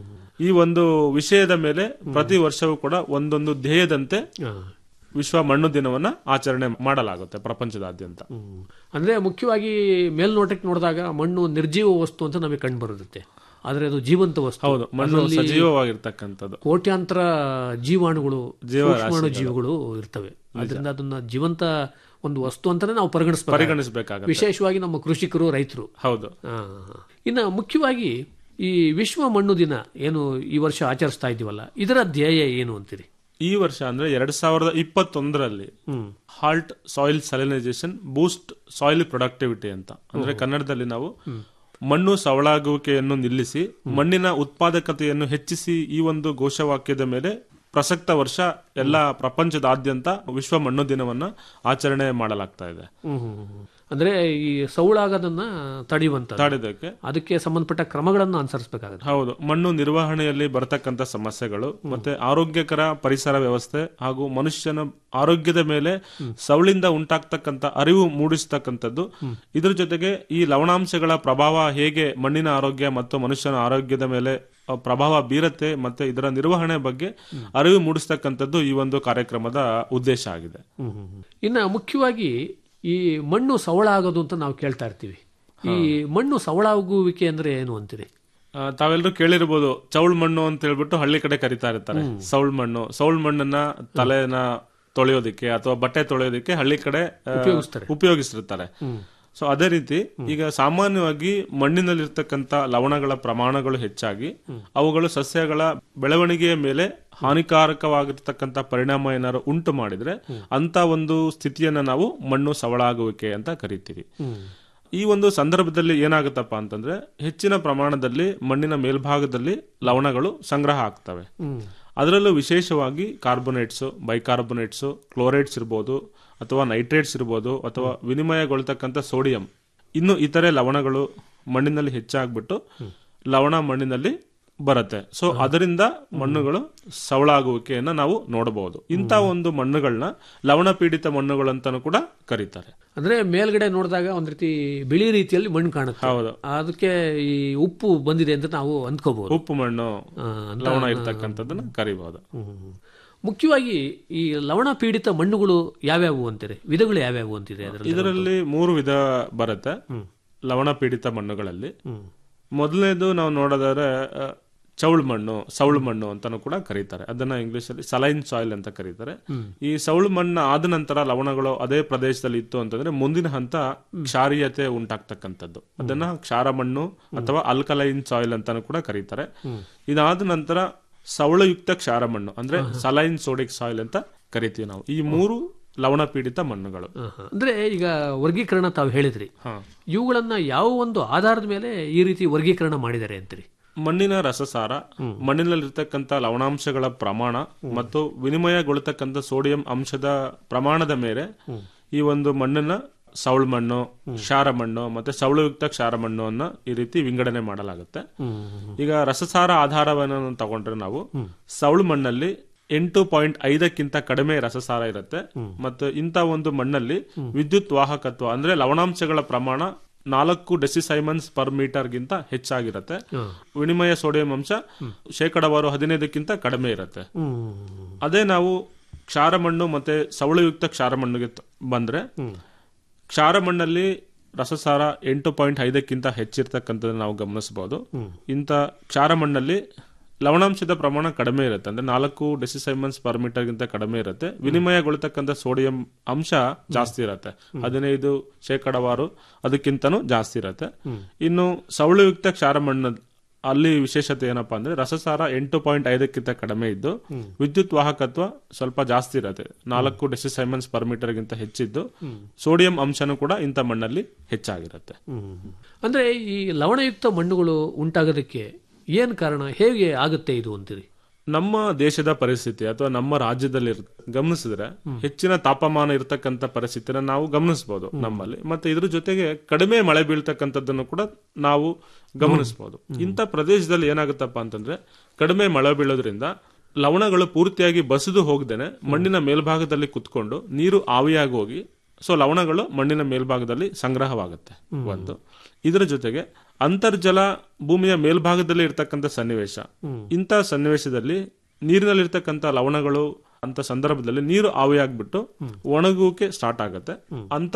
ಈ ಒಂದು ವಿಷಯದ ಮೇಲೆ ಪ್ರತಿ ವರ್ಷವೂ ಕೂಡ ಒಂದೊಂದು ಧ್ಯೇಯದಂತೆ ವಿಶ್ವ ಮಣ್ಣು ದಿನವನ್ನ ಆಚರಣೆ ಮಾಡಲಾಗುತ್ತೆ ಪ್ರಪಂಚದಾದ್ಯಂತ ಅಂದ್ರೆ ಮುಖ್ಯವಾಗಿ ಮೇಲ್ನೋಟಕ್ಕೆ ನೋಡಿದಾಗ ಮಣ್ಣು ನಿರ್ಜೀವ ವಸ್ತು ಅಂತ ನಮಗೆ ಕಂಡು ಬರುತ್ತೆ ಆದ್ರೆ ಅದು ಜೀವಂತ ವಸ್ತು ಹೌದು ಮಣ್ಣು ಅದರಲ್ಲಿ ಸಜೀವವಾಗಿರ್ತಕ್ಕಂಥದ್ದು ಕೋಟ್ಯಾಂತರ ಜೀವಾಣುಗಳು ಜೀವರಾಶಿಗಳು. ಸೂಕ್ಷ್ಮಾಣು ಜೀವಿಗಳು ಇರ್ತವೆ ಅದರಿಂದ ಅದನ್ನ ಜೀವಂತ ಒಂದು ವಸ್ತು ಅಂತಾನೆ ನಾವು ಪರಿಗಣಿಸಬೇಕು ಪರಿಗಣಿಸ್ಬೇಕಾಗತ್ತೆ. ವಿಶೇಷವಾಗಿ ನಮ್ಮ ಕೃಷಿಕರು ರೈತರು ಹೌದು ಆ, ಇನ್ನು ಮುಖ್ಯವಾಗಿ ಈ ವಿಶ್ವ ಮಣ್ಣು ದಿನ ಏನು ಈ ವರ್ಷ ಆಚರಿಸ್ತಾ ಇದ್ದೀವಲ್ಲ ಇದರ ಧ್ಯೇಯ ಏನು ಅಂತೀರಿ ಈ ವರ್ಷ ಅಂದ್ರೆ ಎರಡ್ ಸಾವಿರದ ಇಪ್ಪತ್ತೊಂದರಲ್ಲಿ halt soil salinisation boost soil productivity ಅಂತ ಅಂದ್ರೆ ಕನ್ನಡದಲ್ಲಿ ನಾವು ಮಣ್ಣು ಸವಳಾಗುವಿಕೆಯನ್ನು ನಿಲ್ಲಿಸಿ ಮಣ್ಣಿನ ಉತ್ಪಾದಕತೆಯನ್ನು ಹೆಚ್ಚಿಸಿ ಈ ಒಂದು ಘೋಷವಾಕ್ಯದ ಮೇಲೆ ಪ್ರಸಕ್ತ ವರ್ಷ ಎಲ್ಲ ಪ್ರಪಂಚದಾದ್ಯಂತ ವಿಶ್ವ ಮಣ್ಣು ದಿನವನ್ನ ಆಚರಣೆ ಮಾಡಲಾಗ್ತಾ ಇದೆ ಅಂದ್ರೆ ಈ ಸೌಳಾಗೋದನ್ನ ತಡೆಯುವಂತ ತಡೆಯೋದಕ್ಕೆ ಅದಕ್ಕೆ ಸಂಬಂಧಪಟ್ಟ ಕ್ರಮಗಳನ್ನು ಅನುಸರಿಸಬೇಕಾಗುತ್ತೆ ಹೌದು ಮಣ್ಣು ನಿರ್ವಹಣೆಯಲ್ಲಿ ಬರತಕ್ಕಂತ ಸಮಸ್ಯೆಗಳು ಮತ್ತೆ ಆರೋಗ್ಯಕರ ಪರಿಸರ ವ್ಯವಸ್ಥೆ ಹಾಗೂ ಮನುಷ್ಯನ ಆರೋಗ್ಯದ ಮೇಲೆ ಸವಳಿಂದ ಉಂಟಾಗ್ತಕ್ಕಂತ ಅರಿವು ಮೂಡಿಸ್ತಕ್ಕಂಥದ್ದು ಇದ್ರ ಜೊತೆಗೆ ಈ ಲವಣಾಂಶಗಳ ಪ್ರಭಾವ ಹೇಗೆ ಮಣ್ಣಿನ ಆರೋಗ್ಯ ಮತ್ತು ಮನುಷ್ಯನ ಆರೋಗ್ಯದ ಮೇಲೆ ಅ, ಪ್ರಭಾವ ಬೀರತ್ತೆ ಮತ್ತೆ ಇದರ ನಿರ್ವಹಣೆ ಬಗ್ಗೆ ಅರಿವು ಮೂಡಿಸ್ತಕ್ಕಂಥದ್ದು ಈ ಒಂದು ಕಾರ್ಯಕ್ರಮದ ಉದ್ದೇಶ ಆಗಿದೆ ಇನ್ನು ಮುಖ್ಯವಾಗಿ ಈ ಮಣ್ಣು ಸವಳ ಆಗೋದು ಅಂತ ನಾವು ಕೇಳ್ತಾ ಇರ್ತೀವಿ ಈ ಮಣ್ಣು ಸವಳಾಗುವಿಕೆ ಅಂದ್ರೆ ಏನು ಅಂತೀರಿ ಆ, ತಾವೆಲ್ಲರೂ ಕೇಳಿರ್ಬೋದು ಚೌಳ್ ಮಣ್ಣು ಅಂತ ಹೇಳ್ಬಿಟ್ಟು ಹಳ್ಳಿ ಕಡೆ ಕರಿತಾ ಇರ್ತಾರೆ ಸೌಳ್ ಮಣ್ಣು ಸೌಳ್ ಮಣ್ಣನ್ನ ತಲೆನ ತೊಳೆಯೋದಿಕ್ಕೆ ಅಥವಾ ಬಟ್ಟೆ ತೊಳೆಯೋದಿಕ್ಕೆ ಹಳ್ಳಿ ಕಡೆ ಆ, ಉಪಯೋಗಿಸ್ತಾರೆ. ಉಪಯೋಗಿಸಿರ್ತಾರೆ ಸೊ ಅದೇ ರೀತಿ ಈಗ ಸಾಮಾನ್ಯವಾಗಿ ಮಣ್ಣಿನಲ್ಲಿರ್ತಕ್ಕಂಥ ಲವಣಗಳ ಪ್ರಮಾಣಗಳು ಹೆಚ್ಚಾಗಿ ಅವುಗಳು ಸಸ್ಯಗಳ ಬೆಳವಣಿಗೆಯ ಮೇಲೆ ಹಾನಿಕಾರಕವಾಗಿರ್ತಕ್ಕಂಥ ಪರಿಣಾಮ ಏನಾದ್ರು ಉಂಟು ಮಾಡಿದ್ರೆ ಅಂತ ಒಂದು ಸ್ಥಿತಿಯನ್ನ ನಾವು ಮಣ್ಣು ಸವಳಾಗುವಿಕೆ ಅಂತ ಕರಿತೀವಿ ಈ ಒಂದು ಸಂದರ್ಭದಲ್ಲಿ ಏನಾಗುತ್ತಪ್ಪ ಅಂತಂದ್ರೆ ಹೆಚ್ಚಿನ ಪ್ರಮಾಣದಲ್ಲಿ ಮಣ್ಣಿನ ಮೇಲ್ಭಾಗದಲ್ಲಿ ಲವಣಗಳು ಸಂಗ್ರಹ ಆಗ್ತವೆ ಅದರಲ್ಲೂ ವಿಶೇಷವಾಗಿ ಕಾರ್ಬೋನೇಟ್ಸ್ ಬೈಕಾರ್ಬೋನೇಟ್ಸ್ ಕ್ಲೋರೈಡ್ಸ್ ಇರ್ಬೋದು ಅಥವಾ ನೈಟ್ರೇಟ್ಸ್ ಇರ್ಬೋದು ಅಥವಾ ವಿನಿಮಯಗೊಳ್ತಕ್ಕಂಥ ಸೋಡಿಯಂ ಇನ್ನು ಇತರೆ ಲವಣಗಳು ಮಣ್ಣಿನಲ್ಲಿ ಹೆಚ್ಚಾಗ್ಬಿಟ್ಟು ಲವಣ ಮಣ್ಣಿನಲ್ಲಿ ಬರುತ್ತೆ ಸೊ ಅದರಿಂದ ಮಣ್ಣುಗಳು ಸವಳಾಗುವಿಕೆಯನ್ನ ನಾವು ನೋಡಬಹುದು ಇಂಥ ಒಂದು ಮಣ್ಣುಗಳನ್ನ ಲವಣ ಪೀಡಿತ ಮಣ್ಣುಗಳು ಅಂತಾನು ಕೂಡ ಕರೀತಾರೆ ಅಂದ್ರೆ ಮೇಲ್ಗಡೆ ನೋಡಿದಾಗ ಒಂದ್ ರೀತಿ ಬಿಳಿ ರೀತಿಯಲ್ಲಿ ಮಣ್ಣು ಕಾಣುತ್ತೆ ಹೌದು. ಅದಕ್ಕೆ ಈ ಉಪ್ಪು ಬಂದಿದೆ ಅಂತ ನಾವು ಅಂದ್ಕೋಬಹುದು ಉಪ್ಪು ಮಣ್ಣು ಅಂತ- ಲವಣ ಇರ್ತಕ್ಕಂಥದ್ದನ್ನ ಕರಿಬಹುದು ಮುಖ್ಯವಾಗಿ ಈ ಲವಣ ಪೀಡಿತ ಮಣ್ಣುಗಳು ಯಾವ್ಯಾವು ಅಂತೀರಿ ವಿಧಗಳು ಯಾವ್ಯಾವು ಅಂತಿದೆ ಅದರಲ್ಲಿ ಇದರಲ್ಲಿ ಮೂರು ವಿಧ ಬರುತ್ತೆ ಲವಣ ಪೀಡಿತ ಮಣ್ಣುಗಳಲ್ಲಿ ಮೊದಲನೇದು ನಾವು ನೋಡೋದಾದ್ರೆ ಆ, ಚೌಳು ಮಣ್ಣು ಸೌಳು ಮಣ್ಣು ಅಂತಾನು ಕೂಡ ಕರೀತಾರೆ ಅದನ್ನ ಇಂಗ್ಲಿಷ್ ಅಲ್ಲಿ ಸಲೈನ್ ಸಾಯಿಲ್ ಅಂತ ಕರೀತಾರೆ ಈ ಸೌಳು ಮಣ್ಣು ಆದ ನಂತರ ಲವಣಗಳು ಅದೇ ಪ್ರದೇಶದಲ್ಲಿ ಇತ್ತು ಅಂತಂದ್ರೆ ಮುಂದಿನ ಹಂತ ಕ್ಷಾರೀಯತೆ ಉಂಟಾಗ್ತಕ್ಕಂಥದ್ದು ಅದನ್ನ ಕ್ಷಾರ ಮಣ್ಣು ಅಥವಾ ಅಲ್ಕಲೈನ್ ಸಾಯಿಲ್ ಅಂತಾನು ಕೂಡ ಕರೀತಾರೆ ಇದಾದ ನಂತರ ಸವಳಯುಕ್ತ ಕ್ಷಾರ ಮಣ್ಣು ಅಂದ್ರೆ ಸಲೈನ್ ಸೋಡಿಕ್ ಸಾಯಿಲ್ ಅಂತ ಕರಿತೀವಿ ನಾವು ಈ ಮೂರು ಲವಣ ಪೀಡಿತ ಮಣ್ಣುಗಳು ಅಂದ್ರೆ ಈಗ ವರ್ಗೀಕರಣ ತಾವು ಹೇಳಿದ್ರಿ ಇವುಗಳನ್ನ ಯಾವ ಒಂದು ಆಧಾರದ ಮೇಲೆ ಈ ರೀತಿ ವರ್ಗೀಕರಣ ಮಾಡಿದ್ದಾರೆ ಅಂತೀರಿ ಮಣ್ಣಿನ ರಸಸಾರ ಮಣ್ಣಿನಲ್ಲಿರ್ತಕ್ಕಂಥ ಲವಣಾಂಶಗಳ ಪ್ರಮಾಣ ಮತ್ತು ವಿನಿಮಯಗೊಳ್ತಕ್ಕಂಥ ಸೋಡಿಯಂ ಅಂಶದ ಪ್ರಮಾಣದ ಮೇಲೆ ಈ ಒಂದು ಮಣ್ಣನ್ನ ಸೌಳು ಮಣ್ಣು ಕ್ಷಾರ ಮಣ್ಣು ಮತ್ತೆ ಸೌಳುಯುಕ್ತ ಕ್ಷಾರ ಮಣ್ಣು ಅನ್ನ ಈ ರೀತಿ ವಿಂಗಡಣೆ ಮಾಡಲಾಗುತ್ತೆ ಈಗ ರಸಸಾರ ಆಧಾರವನ್ನು ತಗೊಂಡ್ರೆ ನಾವು ಸೌಳು ಮಣ್ಣಲ್ಲಿ ಎಂಟು ಪಾಯಿಂಟ್ ಐದಕ್ಕಿಂತ ಕಡಿಮೆ ರಸಸಾರ ಇರುತ್ತೆ ಮತ್ತು ಇಂಥ ಒಂದು ಮಣ್ಣಲ್ಲಿ ವಿದ್ಯುತ್ ವಾಹಕತ್ವ ಅಂದ್ರೆ ಲವಣಾಂಶಗಳ ಪ್ರಮಾಣ ನಾಲ್ಕು ಡೆಸಿಸೈಮನ್ಸ್ ಪರ್ ಮೀಟರ್ಗಿಂತ ಹೆಚ್ಚಾಗಿರುತ್ತೆ ವಿನಿಮಯ ಸೋಡಿಯಂ ಅಂಶ ಶೇಕಡವಾರು ಹದಿನೈದಕ್ಕಿಂತ ಕಡಿಮೆ ಇರುತ್ತೆ ಅದೇ ನಾವು ಕ್ಷಾರ ಮಣ್ಣು ಮತ್ತೆ ಸವಳುಯುಕ್ತ ಕ್ಷಾರ ಮಣ್ಣಿಗೆ ತ- ಬಂದ್ರೆ ಕ್ಷಾರ ಮಣ್ಣಲ್ಲಿ ರಸಸಾರ ಎಂಟು ಪಾಯಿಂಟ್ ಐದಕ್ಕಿಂತ ಹೆಚ್ಚಿರ್ತಕ್ಕಂಥದ್ದನ್ನ ನಾವು ಗಮನಿಸಬಹುದು ಇಂಥ ಕ್ಷಾರ ಮಣ್ಣಲ್ಲಿ ಲವಣಾಂಶದ ಪ್ರಮಾಣ ಕಡಿಮೆ ಇರುತ್ತೆ ಅಂದ್ರೆ ನಾಲ್ಕು ಡೆಸಿಸೈಮನ್ಸ್ ಪರ್ ಮೀಟರ್ಗಿಂತ ಕಡಿಮೆ ಇರುತ್ತೆ ವಿನಿಮಯಗೊಳ್ತಕ್ಕಂಥ ಸೋಡಿಯಂ ಅಂಶ ಜಾಸ್ತಿ ಇರುತ್ತೆ ಹದಿನೈದು ಶೇಕಡವಾರು ಅದಕ್ಕಿಂತನೂ ಜಾಸ್ತಿ ಇರುತ್ತೆ ಇನ್ನು ಸವಳುಯುಕ್ತ ಕ್ಷಾರ ಮಣ್ಣು ಅಲ್ಲಿ ವಿಶೇಷತೆ ಏನಪ್ಪಾ ಅಂದ್ರೆ ರಸಸಾರ ಎಂಟು ಪಾಯಿಂಟ್ ಐದಕ್ಕಿಂತ ಕಡಿಮೆ ಇದ್ದು ವಿದ್ಯುತ್ ವಾಹಕತ್ವ ಸ್ವಲ್ಪ ಜಾಸ್ತಿ ಇರುತ್ತೆ ನಾಲ್ಕು ಡೆಸಿಸೈಮನ್ಸ್ ಪರ್ ಮೀಟರ್ಗಿಂತ ಹೆಚ್ಚಿದ್ದು ಸೋಡಿಯಂ ಅಂಶನೂ ಕೂಡ ಇಂಥ ಮಣ್ಣಲ್ಲಿ ಹೆಚ್ಚಾಗಿರುತ್ತೆ ಅಂದ್ರೆ ಈ ಲವಣಯುಕ್ತ ಮಣ್ಣುಗಳು ಉಂಟಾಗೋದಕ್ಕೆ ಏನ್ ಕಾರಣ ಹೇಗೆ ಆಗುತ್ತೆ ಇದು ಅಂತೀರಿ ನಮ್ಮ ದೇಶದ ಪರಿಸ್ಥಿತಿ ಅಥವಾ ನಮ್ಮ ರಾಜ್ಯದಲ್ಲಿ ಇರ್- ಗಮನಿಸಿದ್ರೆ ಹೆಚ್ಚಿನ ತಾಪಮಾನ ಇರತಕ್ಕಂತ ಪರಿಸ್ಥಿತಿನ ನಾವು ಗಮನಿಸಬಹುದು ನಮ್ಮಲ್ಲಿ ಮತ್ತೆ ಇದ್ರ ಜೊತೆಗೆ ಕಡಿಮೆ ಮಳೆ ಬೀಳ್ತಕ್ಕಂಥದ್ದನ್ನು ಕೂಡ ನಾವು ಗಮನಿಸಬಹುದು ಇಂಥ ಪ್ರದೇಶದಲ್ಲಿ ಏನಾಗುತ್ತಪ್ಪ ಅಂತಂದ್ರೆ ಕಡಿಮೆ ಮಳೆ ಬೀಳೋದ್ರಿಂದ ಲವಣಗಳು ಪೂರ್ತಿಯಾಗಿ ಬಸಿದು ಹೋಗದೇನೆ ಮಣ್ಣಿನ ಮೇಲ್ಭಾಗದಲ್ಲಿ ಕುತ್ಕೊಂಡು ನೀರು ಆವಿಯಾಗಿ ಹೋಗಿ ಸೊ ಲವಣಗಳು ಮಣ್ಣಿನ ಮೇಲ್ಭಾಗದಲ್ಲಿ ಸಂಗ್ರಹವಾಗುತ್ತೆ ಒಂದು ಇದರ ಜೊತೆಗೆ ಅಂತರ್ಜಲ ಭೂಮಿಯ ಮೇಲ್ಭಾಗದಲ್ಲಿ ಇರ್ತಕ್ಕಂಥ ಸನ್ನಿವೇಶ ಇಂಥ ಸನ್ನಿವೇಶದಲ್ಲಿ ನೀರಿನಲ್ಲಿರ್ತಕ್ಕಂಥ ಲವಣಗಳು ಅಂತ ಸಂದರ್ಭದಲ್ಲಿ ನೀರು ಆವಿಯಾಗ್ಬಿಟ್ಟು ಒಣಗುವಿಕೆ ಸ್ಟಾರ್ಟ್ ಆಗುತ್ತೆ ಅಂತ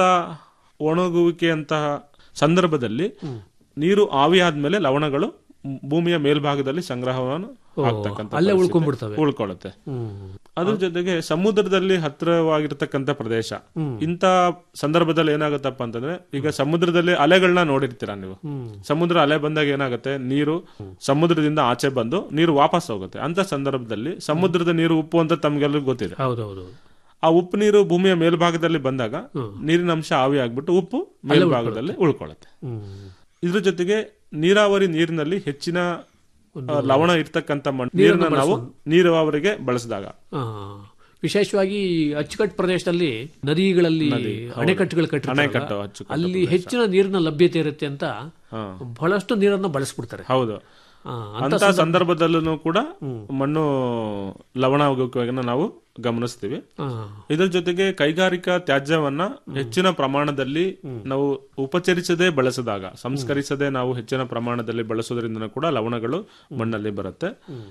ಒಣಗುವಿಕೆ ಅಂತಹ ಸಂದರ್ಭದಲ್ಲಿ ನೀರು ಆವಿ ಆದ್ಮೇಲೆ ಲವಣಗಳು ಭೂಮಿಯ ಮೇಲ್ಭಾಗದಲ್ಲಿ ಸಂಗ್ರಹವನ್ನು ಆಗ್ತಕ್ಕಂಥ ಅಲ್ಲೇ ಪರಿಸ್ಥಿತಿ ಉಳ್ಕೊಂಡ್ಬಿಡ್ತವೆ. ಉಳ್ಕೊಳ್ಳುತ್ತೆ ಅದ್ರ ಜೊತೆಗೆ ಸಮುದ್ರದಲ್ಲಿ ಹತ್ತಿರವಾಗಿರ್ತಕ್ಕಂಥ ಪ್ರದೇಶ ಇಂಥ ಸಂದರ್ಭದಲ್ಲಿ ಏನಾಗುತ್ತಪ್ಪ ಅಂತಂದ್ರೆ ಈಗ ಸಮುದ್ರದಲ್ಲಿ ಅಲೆಗಳನ್ನ ನೋಡಿರ್ತೀರಾ ನೀವು ಸಮುದ್ರ ಅಲೆ ಬಂದಾಗ ಏನಾಗುತ್ತೆ ನೀರು ಸಮುದ್ರದಿಂದ ಆಚೆ ಬಂದು ನೀರು ವಾಪಸ್ ಹೋಗುತ್ತೆ ಅಂತ ಸಂದರ್ಭದಲ್ಲಿ ಸಮುದ್ರದ ನೀರು ಉಪ್ಪು ಅಂತ ತಮ್ಗೆಲ್ಲರಿಗೂ ಗೊತ್ತಿದೆ ಹೌದೌದು ಆ ಉಪ್ಪು ನೀರು ಭೂಮಿಯ ಮೇಲ್ಭಾಗದಲ್ಲಿ ಬಂದಾಗ ನೀರಿನ ಅಂಶ ಆವಿ ಆಗ್ಬಿಟ್ಟು ಉಪ್ಪು ಮೇಲ್ಭಾಗದಲ್ಲಿ ಉಳ್ಕೊಳ್ಳುತ್ತೆ ಇದ್ರ ಜೊತೆಗೆ ನೀರಾವರಿ ನೀರಿನಲ್ಲಿ ಹೆಚ್ಚಿನ ಆ, ಲವಣ ಇರ್ತಕ್ಕಂಥ ಮಣ್ಣು ನೀರನ್ನ ನೀರನ್ನ ನಾವು ಬಳಸೋದು. ನೀರಾವರಿಗೆ ಬಳಸಿದಾಗ ಆ, ವಿಶೇಷವಾಗಿ ಅಚ್ಚುಕಟ್ಟು ಪ್ರದೇಶದಲ್ಲಿ ನದಿಗಳಲ್ಲಿ ನದಿ, ಹೌದು. ಅಣೆಕಟ್ಟುಗಳು ಕಟ್ಟಿರ್ತಾರಲ್ಲ, ಅಣೆಕಟ್ಟು, ಅಚ್ಚುಕಟ್ಟು ಅಲ್ಲಿ ಪ್ರದೇಶ. ಹೆಚ್ಚಿನ ನೀರಿನ ಲಭ್ಯತೆ ಇರುತ್ತೆ ಅಂತ ಹಾ. ಬಹಳಷ್ಟು ನೀರನ್ನ ಬಳಸ್ಬಿಡ್ತಾರೆ ಹೌದು ಆ, ಅಂತ ಅಂತ ಸಂದರ್ಭ- ಸಂದರ್ಭದಲ್ಲೂ ಕೂಡ ಮಣ್ಣು ಲವಣ ಆಗೋಕೆ ನಾವು ಗಮನಿಸ್ತೀವಿ ಆ. ಇದರ ಜೊತೆಗೆ ಕೈಗಾರಿಕಾ ತ್ಯಾಜ್ಯವನ್ನ ಹೆಚ್ಚಿನ ಪ್ರಮಾಣದಲ್ಲಿ ನಾವು ಉಪಚರಿಸದೆ ಬಳಸಿದಾಗ ಸಂಸ್ಕರಿಸದೆ ನಾವು ಹೆಚ್ಚಿನ ಪ್ರಮಾಣದಲ್ಲಿ ಬಳಸೋದ್ರಿಂದ ಕೂಡ ಲವಣಗಳು ಮಣ್ಣಲ್ಲಿ ಬರುತ್ತೆ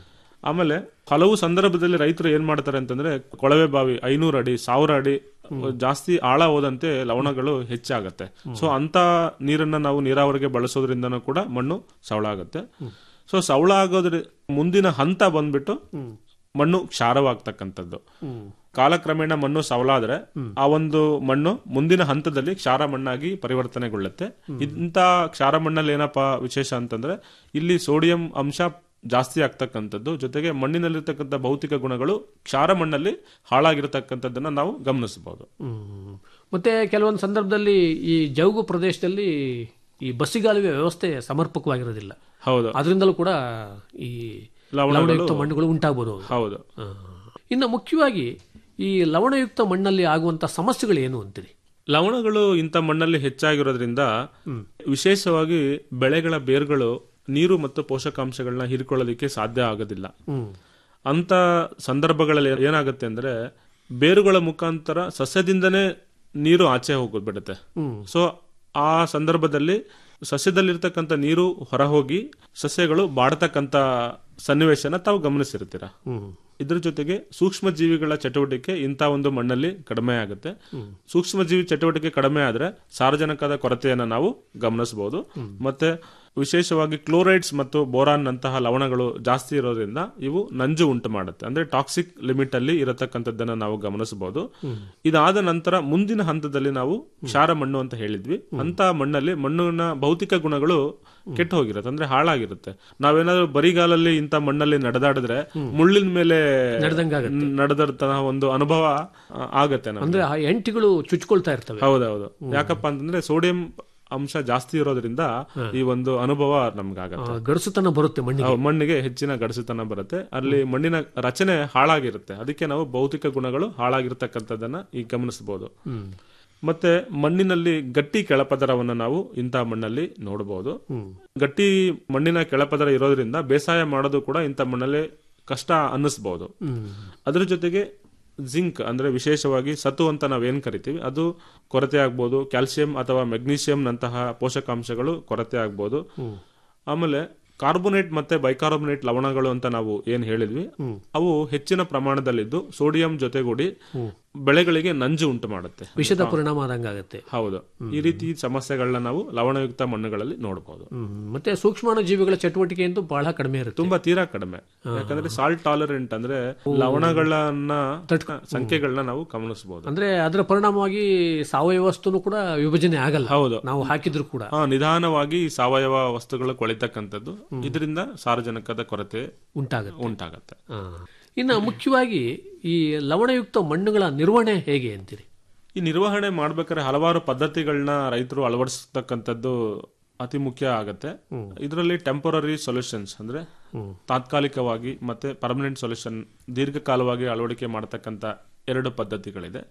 ಆಮೇಲೆ ಹಲವು ಸಂದರ್ಭದಲ್ಲಿ ರೈತರು ಏನ್ ಮಾಡ್ತಾರೆ ಅಂತಂದ್ರೆ ಕೊಳವೆ ಬಾವಿ ಐನೂರು ಅಡಿ ಸಾವಿರ ಅಡಿ ಜಾಸ್ತಿ ಆಳ ಹೋದಂತೆ ಲವಣಗಳು ಹೆಚ್ಚಾಗತ್ತೆ ಸೊ ಅಂತ ನೀರನ್ನ ನಾವು ನೀರಾವರಿಗೆ ಬಳಸೋದ್ರಿಂದನೂ ಕೂಡ ಮಣ್ಣು ಸವಳ ಆಗುತ್ತೆ ಸೊ ಸವಳ ಆಗೋದ್ರ ಮುಂದಿನ ಹಂತ ಬಂದ್ಬಿಟ್ಟು ಮಣ್ಣು ಕ್ಷಾರವಾಗ್ತಕ್ಕಂಥದ್ದು ಕಾಲಕ್ರಮೇಣ ಮಣ್ಣು ಸವಳಾದ್ರೆ ಆ ಒಂದು ಮಣ್ಣು ಮುಂದಿನ ಹಂತದಲ್ಲಿ ಕ್ಷಾರ ಮಣ್ಣಾಗಿ ಪರಿವರ್ತನೆಗೊಳ್ಳುತ್ತೆ ಇಂಥ ಕ್ಷಾರ ಮಣ್ಣಲ್ಲಿ ಏನಪ್ಪಾ ವಿಶೇಷ ಅಂತಂದ್ರೆ ಇಲ್ಲಿ ಸೋಡಿಯಂ ಅಂಶ ಜಾಸ್ತಿ ಆಗ್ತಕ್ಕಂಥದ್ದು ಜೊತೆಗೆ ಮಣ್ಣಿನಲ್ಲಿರ್ತಕ್ಕಂಥ ಭೌತಿಕ ಗುಣಗಳು ಕ್ಷಾರ ಮಣ್ಣಲ್ಲಿ ಹಾಳಾಗಿರ್ತಕ್ಕಂಥದ್ದನ್ನ ನಾವು ಗಮನಿಸಬಹುದು ಹ್ಮ್. ಮತ್ತೆ ಕೆಲವೊಂದು ಸಂದರ್ಭದಲ್ಲಿ ಈ ಜೌಗು ಪ್ರದೇಶದಲ್ಲಿ ಈ ಬಸ್ಸಿಗಾಲುವೆ ವ್ಯವಸ್ಥೆ ಸಮರ್ಪಕವಾಗಿರೋದಿಲ್ಲ ಹೌದು ಅದರಿಂದಲೂ ಕೂಡ ಈ ಲವಣಗಳು- ಲವಣಯುಕ್ತ ಮಣ್ಣುಗಳು ಉಂಟಾಗಬಹುದು ಹೌದು ಆ. ಇನ್ನು ಮುಖ್ಯವಾಗಿ ಈ ಲವಣಯುಕ್ತ ಮಣ್ಣಲ್ಲಿ ಆಗುವಂತ ಸಮಸ್ಯೆಗಳು ಏನು ಅಂತೀರಿ ಲವಣಗಳು ಇಂಥ ಮಣ್ಣಲ್ಲಿ ಹೆಚ್ಚಾಗಿರೋದ್ರಿಂದ ವಿಶೇಷವಾಗಿ ಬೆಳೆಗಳ ಬೇರುಗಳು ನೀರು ಮತ್ತು ಪೋಷಕಾಂಶಗಳನ್ನ ಹೀರ್ಕೊಳ್ಳೋದಕ್ಕೆ ಸಾಧ್ಯ ಆಗೋದಿಲ್ಲ ಅಂತ ಸಂದರ್ಭಗಳಲ್ಲಿ ಏನಾಗುತ್ತೆ ಅಂದ್ರೆ ಬೇರುಗಳ ಮುಖಾಂತರ ಸಸ್ಯದಿಂದನೇ ನೀರು ಆಚೆ ಹೋಗ್ಬಿಡುತ್ತೆ ಸೊ ಆ ಸಂದರ್ಭದಲ್ಲಿ ಸಸ್ಯದಲ್ಲಿರ್ತಕ್ಕಂಥ ನೀರು ಹೊರಹೋಗಿ ಸಸ್ಯಗಳು ಬಾಡ್ತಕ್ಕಂಥ ಸನ್ನಿವೇಶನ ತಾವು ಗಮನಿಸಿರ್ತೀರ ಇದ್ರ ಜೊತೆಗೆ ಸೂಕ್ಷ್ಮ ಜೀವಿಗಳ ಚಟುವಟಿಕೆ ಇಂಥ ಒಂದು ಮಣ್ಣಲ್ಲಿ ಕಡಿಮೆ ಆಗುತ್ತೆ ಸೂಕ್ಷ್ಮ ಜೀವಿ ಚಟುವಟಿಕೆ ಕಡಿಮೆ ಆದ್ರೆ ಸಾರಜನಕದ ಕೊರತೆಯನ್ನು ನಾವು ಗಮನಿಸಬಹುದು ಮತ್ತೆ ವಿಶೇಷವಾಗಿ ಕ್ಲೋರೈಡ್ಸ್ ಮತ್ತು ಬೋರಾನ್ ನಂತಹ ಲವಣಗಳು ಜಾಸ್ತಿ ಇರೋದ್ರಿಂದ ಇವು ನಂಜು ಉಂಟು ಮಾಡುತ್ತೆ ಅಂದ್ರೆ ಟಾಕ್ಸಿಕ್ ಲಿಮಿಟ್ ಅಲ್ಲಿ ಇರತಕ್ಕಂಥದ್ದನ್ನ ನಾವು ಗಮನಿಸಬಹುದು ಇದಾದ ನಂತರ ಮುಂದಿನ ಹಂತದಲ್ಲಿ ನಾವು ಕ್ಷಾರ ಮಣ್ಣು ಅಂತ ಹೇಳಿದ್ವಿ ಅಂತ ಮಣ್ಣಲ್ಲಿ ಮಣ್ಣಿನ ಭೌತಿಕ ಗುಣಗಳು ಕೆಟ್ಟು ಹೋಗಿರುತ್ತೆ ಅಂದ್ರೆ ಹಾಳಾಗಿರುತ್ತೆ ನಾವೇನಾದ್ರೂ ಬರಿಗಾಲಲ್ಲಿ ಇಂಥ ಮಣ್ಣಲ್ಲಿ ನಡೆದಾಡಿದ್ರೆ ಮುಳ್ಳಿನ ಮೇಲೆ ನಡೆದಂಗಾಗತ್ತೆ. ನಡೆದಂತಹ ಒಂದು ಅನುಭವ ಆ, ಆಗತ್ತೆ ನಮ್ಗೆ. ಅಂದ್ರೆ ಆ ಎಂಟಿಗಳು ಚುಚ್ಕೊಳ್ತಾ ಇರ್ತವೆ ಹೌದೌದು ಯಾಕಪ್ಪ ಅಂತಂದ್ರೆ ಸೋಡಿಯಂ ಅಂಶ ಜಾಸ್ತಿ ಇರೋದ್ರಿಂದ ಈ ಒಂದು ಅನುಭವ ನಮ್ಗಾಗತ್ತೆ ಆ, ಗಡಸುತನ ಬರುತ್ತೆ ಮಣ್ಣಿಗೆ ಹೌದು, ಮಣ್ಣಿಗೆ ಹೆಚ್ಚಿನ ಗಡಸುತನ ಬರುತ್ತೆ ಅಲ್ಲಿ ಮಣ್ಣಿನ ರಚನೆ ಹಾಳಾಗಿರುತ್ತೆ ಅದಕ್ಕೆ ನಾವು ಭೌತಿಕ ಗುಣಗಳು ಹಾಳಾಗಿರ್ತಕ್ಕಂಥದ್ದನ್ನ ಈಗ ಗಮನಿಸಬಹುದು ಮತ್ತೆ ಮಣ್ಣಿನಲ್ಲಿ ಗಟ್ಟಿ ಕೆಳಪದರವನ್ನು ನಾವು ಇಂಥ ಮಣ್ಣಲ್ಲಿ ನೋಡಬಹುದು ಗಟ್ಟಿ ಮಣ್ಣಿನ ಕೆಳಪದರ ಇರೋದ್ರಿಂದ ಬೇಸಾಯ ಮಾಡೋದು ಕೂಡ ಇಂಥ ಮಣ್ಣಲ್ಲಿ ಕಷ್ಟ ಅನ್ನಿಸ್ಬಹುದು ಅದ್ರ ಜೊತೆಗೆ ಜಿಂಕ್ ಅಂದ್ರೆ ವಿಶೇಷವಾಗಿ ಸತು ಅಂತ ನಾವೇನ್ ಕರಿತೀವಿ ಅದು ಕೊರತೆ ಆಗ್ಬೋದು ಕ್ಯಾಲ್ಸಿಯಂ ಅಥವಾ ಮೆಗ್ನೀಷಿಯಂ ನಂತಹ ಪೋಷಕಾಂಶಗಳು ಕೊರತೆ ಆಗ್ಬೋದು ಆಮೇಲೆ ಕಾರ್ಬೋನೇಟ್ ಮತ್ತೆ ಬೈಕಾರ್ಬೋನೇಟ್ ಲವಣಗಳು ಅಂತ ನಾವು ಏನ್ ಹೇಳಿದ್ವಿ ಅವು ಹೆಚ್ಚಿನ ಪ್ರಮಾಣದಲ್ಲಿದ್ದು ಸೋಡಿಯಂ ಜೊತೆಗೂಡಿ ಬೆಳೆಗಳಿಗೆ ನಂಜು ಉಂಟು ಮಾಡುತ್ತೆ ವಿಷದ ಪರಿಣಾಮ ಆದಂಗಾಗತ್ತೆ ಹೌದು ಈ ರೀತಿ ಸಮಸ್ಯೆಗಳನ್ನ ನಾವು ಲವಣಯುಕ್ತ ಮಣ್ಣುಗಳಲ್ಲಿ ನೋಡಬಹುದು ಮತ್ತೆ ಸೂಕ್ಷ್ಮಾಣು ಜೀವಿಗಳ ಚಟುವಟಿಕೆ ಅಂತೂ ಬಹಳ ಕಡಿಮೆ ಇರುತ್ತೆ ತುಂಬಾ ತೀರಾ ಕಡಿಮೆ ಯಾಕಂದ್ರೆ ಸಾಲ್ಟ್ ಟಾಲರೆಂಟ್ ಅಂದ್ರೆ ಲವಣಗಳನ್ನ ಸಂಖ್ಯೆಗಳನ್ನ ನಾವು ಗಮನಿಸಬಹುದು ಅಂದ್ರೆ ಅದರ ಪರಿಣಾಮವಾಗಿ ಸಾವಯವ ವಸ್ತುನು ಕೂಡ ವಿಭಜನೆ ಆಗಲ್ಲ ಹೌದು ನಾವು ಹಾಕಿದ್ರು ಕೂಡ ಹಾ ನಿಧಾನವಾಗಿ ಸಾವಯವ ವಸ್ತುಗಳು ಕೊಳಿತಕ್ಕಂಥದ್ದು ಇದರಿಂದ ಸಾರಜನಕದ ಕೊರತೆ ಉಂಟಾಗುತ್ತೆ ಉಂಟಾಗತ್ತೆ ಇನ್ನು ಮುಖ್ಯವಾಗಿ ಈ ಲವಣಯುಕ್ತ ಮಣ್ಣುಗಳ ನಿರ್ವಹಣೆ ಹೇಗೆ ಅಂತೀರಿ ಈ ನಿರ್ವಹಣೆ ಮಾಡ್ಬೇಕಾದ್ರೆ ಹಲವಾರು ಪದ್ಧತಿಗಳನ್ನ ರೈತರು ಅಳವಡಿಸ್ತಕ್ಕಂಥದ್ದು ಅತಿ ಮುಖ್ಯ ಆಗತ್ತೆ ಇದರಲ್ಲಿ ಟೆಂಪರರಿ ಸೊಲ್ಯೂಷನ್ಸ್ ಅಂದ್ರೆ ತಾತ್ಕಾಲಿಕವಾಗಿ ಮತ್ತೆ ಪರ್ಮನೆಂಟ್ ಸೊಲ್ಯೂಷನ್ ದೀರ್ಘಕಾಲವಾಗಿ ಅಳವಡಿಕೆ ಮಾಡತಕ್ಕಂತ ಎರಡು ಪದ್ಧತಿಗಳಿದೆ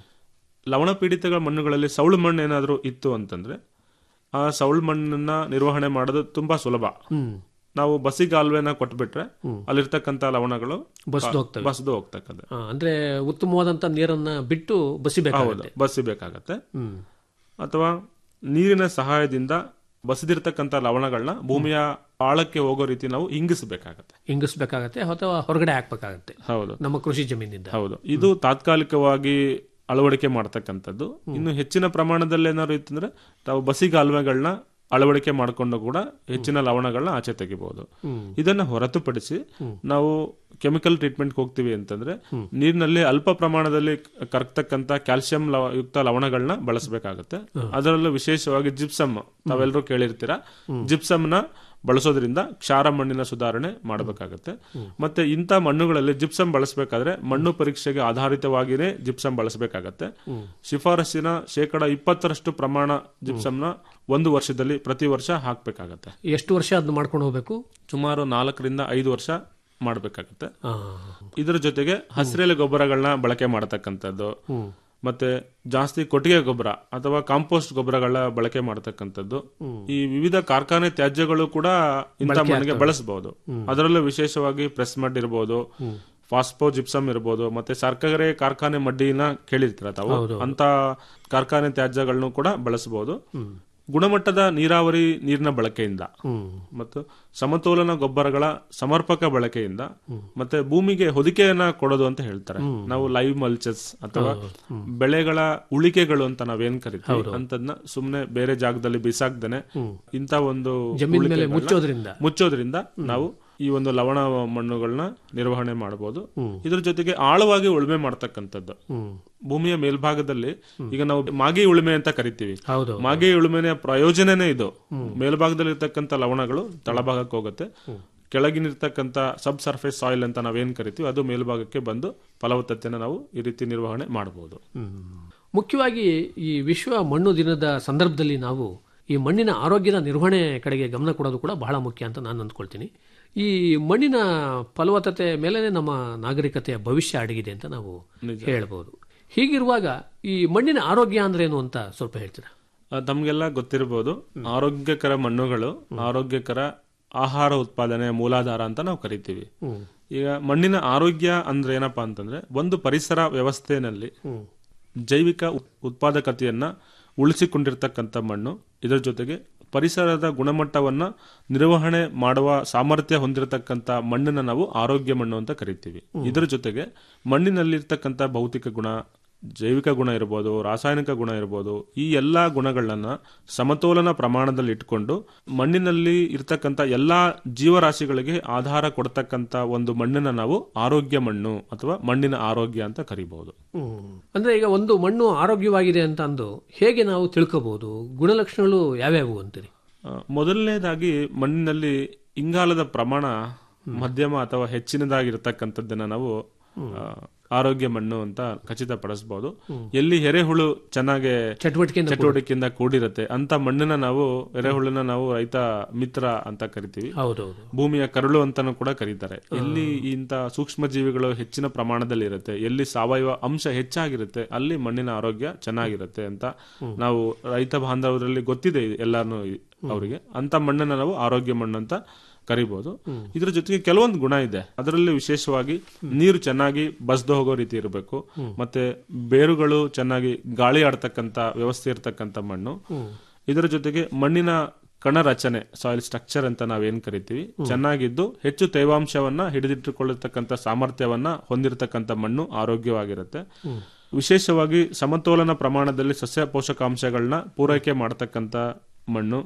ಲವಣ ಪೀಡಿತಗಳ ಮಣ್ಣುಗಳಲ್ಲಿ ಸೌಳು ಮಣ್ಣು ಏನಾದರೂ ಇತ್ತು ಅಂತಂದ್ರೆ ಆ ಸೌಳು ಮಣ್ಣನ್ನ ನಿರ್ವಹಣೆ ಮಾಡೋದು ತುಂಬಾ ಸುಲಭ ನಾವು ಬಸಿಗಾಲ್ವೆನ ಕೊಟ್ಬಿಟ್ರೆ ಅಲ್ಲಿರ್ತಕ್ಕಂಥ ಲವಣಗಳು ಬಸ್ದು ಹೋಗ್ತವೆ. ಬಸ್ದು ಹೋಗ್ತಕ್ಕಂಥ ಆ, ಅಂದ್ರೆ ಉತ್ತಮವಾದಂತ ನೀರನ್ನ ಬಿಟ್ಟು ಹೌದು ಬಸಿಬೇಕಾಗುತ್ತೆ ಬಸಿಬೇಕಾಗತ್ತೆ ಹ್ಮ್. ಅಥವಾ ನೀರಿನ ಸಹಾಯದಿಂದ ಬಸಿದಿರ್ತಕ್ಕಂಥ ಲವಣಗಳನ್ನ ಭೂಮಿಯ ಆಳಕ್ಕೆ ಹೋಗೋ ರೀತಿ ನಾವು ಇಂಗಿಸಬೇಕಾಗತ್ತೆ ಇಂಗಿಸ್ಬೇಕಾಗತ್ತೆ ಅಥವಾ ಹೊರಗಡೆ ಹಾಕ್ಬೇಕಾಗತ್ತೆ ಹೌದು ನಮ್ಮ ಕೃಷಿ ಜಮೀನಿಂದ ಹೌದು ಇದು ತಾತ್ಕಾಲಿಕವಾಗಿ ಅಳವಡಿಕೆ ಮಾಡ್ತಕ್ಕಂಥದ್ದು ಇನ್ನು ಹೆಚ್ಚಿನ ಪ್ರಮಾಣದಲ್ಲಿ ಏನಾದ್ರು ಇತ್ತಂದ್ರೆ ನಾವು ಬಸಿಗಾಲುವೆಗಳನ್ನ ಅಳವಡಿಕೆ ಮಾಡಿಕೊಂಡು ಕೂಡ ಹೆಚ್ಚಿನ ಲವಣಗಳನ್ನ ಆಚೆ ತೆಗಿಬಹುದು ಇದನ್ನ ಹೊರತುಪಡಿಸಿ ನಾವು ಕೆಮಿಕಲ್ ಟ್ರೀಟ್ಮೆಂಟ್ ಹೋಗ್ತೀವಿ ಅಂತಂದ್ರೆ ನೀರಿನಲ್ಲಿ ಅಲ್ಪ ಪ್ರಮಾಣದಲ್ಲಿ ಕರಗ್ತಕ್ಕಂತ ಕ್ಯಾಲ್ಸಿಯಂ ಲವ ಯುಕ್ತ ಲವಣಗಳನ್ನ ಬಳಸಬೇಕಾಗುತ್ತೆ ಅದರಲ್ಲೂ ವಿಶೇಷವಾಗಿ ಜಿಪ್ಸಮ್ ತಾವೆಲ್ಲರೂ ಕೇಳಿರ್ತೀರಾ ಜಿಪ್ಸಮ್ನ ಬಳಸೋದ್ರಿಂದ ಕ್ಷಾರ ಮಣ್ಣಿನ ಸುಧಾರಣೆ ಮಾಡಬೇಕಾಗುತ್ತೆ ಮತ್ತೆ ಇಂಥ ಮಣ್ಣುಗಳಲ್ಲಿ ಜಿಪ್ಸಮ್ ಬಳಸಬೇಕಾದ್ರೆ ಮಣ್ಣು ಪರೀಕ್ಷೆಗೆ ಆಧಾರಿತವಾಗಿಯೇ ಜಿಪ್ಸಮ್ ಬಳಸಬೇಕಾಗತ್ತೆ ಶಿಫಾರಸ್ಸಿನ ಶೇಕಡ ಇಪ್ಪತ್ತರಷ್ಟು ಪ್ರಮಾಣ ಜಿಪ್ಸಮ್ನ ಒಂದು ವರ್ಷದಲ್ಲಿ ಪ್ರತಿ ವರ್ಷ ಹಾಕ್ಬೇಕಾಗತ್ತೆ ಎಷ್ಟು ವರ್ಷ ಅದನ್ನ ಮಾಡ್ಕೊಂಡು ಹೋಗ್ಬೇಕು ಸುಮಾರು ನಾಲ್ಕರಿಂದ ಐದು ವರ್ಷ ಮಾಡಬೇಕಾಗತ್ತೆ ಇದರ ಜೊತೆಗೆ ಹಸಿರೆಲೆ ಗೊಬ್ಬರಗಳನ್ನ ಬಳಕೆ ಮಾಡತಕ್ಕಂಥದ್ದು ಮತ್ತೆ ಜಾಸ್ತಿ ಕೊಟ್ಟಿಗೆ ಗೊಬ್ಬರ ಅಥವಾ ಕಾಂಪೋಸ್ಟ್ ಗೊಬ್ಬರಗಳ ಬಳಕೆ ಮಾಡತಕ್ಕಂಥದ್ದು ಈ ವಿವಿಧ ಕಾರ್ಖಾನೆ ತ್ಯಾಜ್ಯಗಳು ಕೂಡ ಇಂಥ ಬಳಕೆ ಮಣ್ಣಿಗೆ ಆಗ್ತವೆ. ಬಳಸಬಹುದು ಅದರಲ್ಲೂ ವಿಶೇಷವಾಗಿ ಪ್ರೆಸ್ ಮಡ್ ಇರಬಹುದು ಫಾಸ್ಪೋ ಜಿಪ್ಸಮ್ ಇರಬಹುದು ಮತ್ತೆ ಸರ್ಕರೆ ಕಾರ್ಖಾನೆ ಮಡ್ಡಿನ ಕೇಳಿರ್ತೀರ ತಾವು ಹೌದು. ಅಂತ ಕಾರ್ಖಾನೆ ತ್ಯಾಜ್ಯಗಳನ್ನು ಕೂಡ ಬಳಸಬಹುದು ಗುಣಮಟ್ಟದ ನೀರಾವರಿ ನೀರಿನ ಬಳಕೆಯಿಂದ ಮತ್ತು ಸಮತೋಲನ ಗೊಬ್ಬರಗಳ ಸಮರ್ಪಕ ಬಳಕೆಯಿಂದ ಮತ್ತೆ ಭೂಮಿಗೆ ಹೊದಿಕೆಯನ್ನ ಕೊಡೋದು ಅಂತ ಹೇಳ್ತಾರೆ ನಾವು ಲೈವ್ ಮಲ್ಚಸ್ ಅಥವಾ ಬೆಳೆಗಳ ಉಳಿಕೆಗಳು ಅಂತ ನಾವೇನ್ ಕರಿತೀವಿ ಅಂತದ್ನ ಸುಮ್ನೆ ಬೇರೆ ಜಾಗದಲ್ಲಿ ಬಿಸಾಕ್ದೇನೆ ಇಂತ ಒಂದು ಜಮೀನ್ ಮೇಲೆ ಉಳಿಕೆಗಳನ್ನ ಮುಚ್ಚೋದ್ರಿಂದ. ಮುಚ್ಚೋದ್ರಿಂದ ನಾವು ಈ ಒಂದು ಲವಣ ಮಣ್ಣುಗಳನ್ನ ನಿರ್ವಹಣೆ ಮಾಡಬಹುದು ಇದ್ರ ಜೊತೆಗೆ ಆಳವಾಗಿ ಉಳುಮೆ ಮಾಡ್ತಕ್ಕಂಥದ್ದು ಭೂಮಿಯ ಮೇಲ್ಭಾಗದಲ್ಲಿ ಈಗ ನಾವು ಮಾಗಿ ಉಳುಮೆ ಅಂತ ಕರಿತೀವಿ ಹೌದು ಮಾಗಿ ಉಳುಮೆಯ ಪ್ರಯೋಜನನೇ ಇದು ಮೇಲ್ಭಾಗದಲ್ಲಿ ಇರ್ತಕ್ಕಂಥ ಲವಣಗಳು ತಳಭಾಗಕ್ಕೆ ಹೋಗುತ್ತೆ ಕೆಳಗಿನಿರ್ತಕ್ಕಂಥ ಸಬ್ ಸರ್ಫೇಸ್ ಸಾಯಿಲ್ ಅಂತ ನಾವೇನ್ ಕರಿತೀವಿ ಅದು ಮೇಲ್ಭಾಗಕ್ಕೆ ಬಂದು ಫಲವತ್ತತೆನ ನಾವು ಈ ರೀತಿ ನಿರ್ವಹಣೆ ಮಾಡಬಹುದು ಮುಖ್ಯವಾಗಿ ಈ ವಿಶ್ವ ಮಣ್ಣು ದಿನದ ಸಂದರ್ಭದಲ್ಲಿ ನಾವು ಈ ಮಣ್ಣಿನ ಆರೋಗ್ಯದ ನಿರ್ವಹಣೆ ಕಡೆಗೆ ಗಮನ ಕೊಡೋದು ಕೂಡ ಬಹಳ ಮುಖ್ಯ ಅಂತ ನಾನು ಅಂದ್ಕೊಳ್ತೀನಿ ಈ ಮಣ್ಣಿನ ಫಲವತ್ತತೆ ಮೇಲೆ ನಮ್ಮ ನಾಗರಿಕತೆಯ ಭವಿಷ್ಯ ಅಡಗಿದೆ ಅಂತ ನಾವು ಹೇಳ್ಬೋದು ಹೀಗಿರುವಾಗ ಈ ಮಣ್ಣಿನ ಆರೋಗ್ಯ ಅಂದ್ರೆ ಏನು ಅಂತ ಸ್ವಲ್ಪ ಹೇಳ್ತೀರಾ ಆ, ತಮ್ಗೆಲ್ಲ ಗೊತ್ತಿರಬಹುದು ಆರೋಗ್ಯಕರ ಮಣ್ಣುಗಳು ಆರೋಗ್ಯಕರ ಆಹಾರ ಉತ್ಪಾದನೆ ಮೂಲಾಧಾರ ಅಂತ ನಾವು ಕರಿತೀವಿ ಈಗ ಮಣ್ಣಿನ ಆರೋಗ್ಯ ಅಂದ್ರೆ ಏನಪ್ಪಾ ಅಂತಂದ್ರೆ ಒಂದು ಪರಿಸರ ವ್ಯವಸ್ಥೆನಲ್ಲಿ ಜೈವಿಕ ಉತ್- ಉತ್ಪಾದಕತೆಯನ್ನ ಉಳಿಸಿಕೊಂಡಿರ್ತಕ್ಕಂಥ ಮಣ್ಣು ಇದರ ಜೊತೆಗೆ ಪರಿಸರದ ಗುಣಮಟ್ಟವನ್ನ ನಿರ್ವಹಣೆ ಮಾಡುವ ಸಾಮರ್ಥ್ಯ ಹೊಂದಿರತಕ್ಕಂಥ ಮಣ್ಣನ್ನ ನಾವು ಆರೋಗ್ಯ ಮಣ್ಣು ಅಂತ ಕರಿತೀವಿ ಇದರ ಜೊತೆಗೆ ಮಣ್ಣಿನಲ್ಲಿರ್ತಕ್ಕಂಥ ಭೌತಿಕ ಗುಣ ಜೈವಿಕ ಗುಣ ಇರ್ಬೋದು ರಾಸಾಯನಿಕ ಗುಣ ಇರ್ಬೋದು ಈ ಎಲ್ಲಾ ಗುಣಗಳನ್ನ ಸಮತೋಲನ ಪ್ರಮಾಣದಲ್ಲಿ ಇಟ್ಕೊಂಡು ಮಣ್ಣಿನಲ್ಲಿ ಇರ್ತಕ್ಕಂಥ ಎಲ್ಲಾ ಜೀವರಾಶಿಗಳಿಗೆ ಆಧಾರ ಕೊಡ್ತಕ್ಕಂಥ ಒಂದು ಮಣ್ಣನ್ನ ನಾವು ಆರೋಗ್ಯ ಮಣ್ಣು ಅಥವಾ ಮಣ್ಣಿನ ಆರೋಗ್ಯ ಅಂತ ಕರಿಬಹುದು ಅಂದ್ರೆ ಈಗ ಒಂದು ಮಣ್ಣು ಆರೋಗ್ಯವಾಗಿದೆ ಅಂತ ಅಂದು ಹೇಗೆ ನಾವು ತಿಳ್ಕೋಬಹುದು ಗುಣಲಕ್ಷಣಗಳು ಯಾವ್ಯಾವು ಅಂತೀರಿ ಆ, ಮೊದಲನೇದಾಗಿ ಮಣ್ಣಿನಲ್ಲಿ ಇಂಗಾಲದ ಪ್ರಮಾಣ ಮಧ್ಯಮ ಅಥವಾ ಹೆಚ್ಚಿನದಾಗಿರ್ತಕ್ಕಂಥದ್ದನ್ನ ನಾವು ಆ, ಆರೋಗ್ಯ ಮಣ್ಣು ಅಂತ ಖಚಿತಪಡಿಸಬಹುದು ಎಲ್ಲಿ ಎರೆಹುಳು ಚೆನ್ನಾಗಿ ಚಟುವಟಿಕೆಯಿಂದ ಚಟುವಟಿಕೆಯಿಂದ ಕೂಡಿರುತ್ತೆ ಅಂತ ಮಣ್ಣನ್ನ ನಾವು ಎರೆಹುಳನ್ನ ನಾವು ರೈತ ಮಿತ್ರ ಅಂತ ಕರಿತೀವಿ ಹೌದೌದು ಭೂಮಿಯ ಕರುಳು ಅಂತಾನು ಕೂಡ ಕರೀತಾರೆ ಎಲ್ಲಿ ಇಂತ ಸೂಕ್ಷ್ಮ ಜೀವಿಗಳು ಹೆಚ್ಚಿನ ಪ್ರಮಾಣದಲ್ಲಿ ಇರುತ್ತೆ ಎಲ್ಲಿ ಸಾವಯವ ಅಂಶ ಹೆಚ್ಚಾಗಿರುತ್ತೆ ಅಲ್ಲಿ ಮಣ್ಣಿನ ಆರೋಗ್ಯ ಚೆನ್ನಾಗಿರುತ್ತೆ ಅಂತ ನಾವು ರೈತ ಬಾಂಧವರಲ್ಲಿ ಗೊತ್ತಿದೆ ಎಲ್ಲಾನು ಅವರಿಗೆ ಅಂತ ಮಣ್ಣನ್ನ ನಾವು ಆರೋಗ್ಯ ಮಣ್ಣು ಅಂತ ಕರಿಬಹುದು ಇದ್ರ ಜೊತೆಗೆ ಕೆಲವೊಂದು ಗುಣ ಇದೆ ಅದರಲ್ಲಿ ವಿಶೇಷವಾಗಿ ನೀರು ಚೆನ್ನಾಗಿ ಬಸ್ದು ಹೋಗೋ ರೀತಿ ಇರಬೇಕು ಮತ್ತೆ ಬೇರುಗಳು ಚೆನ್ನಾಗಿ ಗಾಳಿ ಆಡ್ತಕ್ಕಂತ ವ್ಯವಸ್ಥೆ ಇರತಕ್ಕಂತ ಮಣ್ಣು ಇದರ ಜೊತೆಗೆ ಮಣ್ಣಿನ ಕಣ ರಚನೆ ಸಾಯಿಲ್ ಸ್ಟ್ರಕ್ಚರ್ ಅಂತ ನಾವೇನ್ ಕರಿತೀವಿ ಚೆನ್ನಾಗಿದ್ದು ಹೆಚ್ಚು ತೇವಾಂಶವನ್ನ ಹಿಡಿದಿಟ್ಟುಕೊಳ್ಳತಕ್ಕಂತ ಸಾಮರ್ಥ್ಯವನ್ನ ಹೊಂದಿರತಕ್ಕಂತ ಮಣ್ಣು ಆರೋಗ್ಯವಾಗಿರುತ್ತೆ ವಿಶೇಷವಾಗಿ ಸಮತೋಲನ ಪ್ರಮಾಣದಲ್ಲಿ ಸಸ್ಯ ಪೋಷಕಾಂಶಗಳನ್ನ ಪೂರೈಕೆ ಮಾಡತಕ್ಕಂತ ಮಣ್ಣು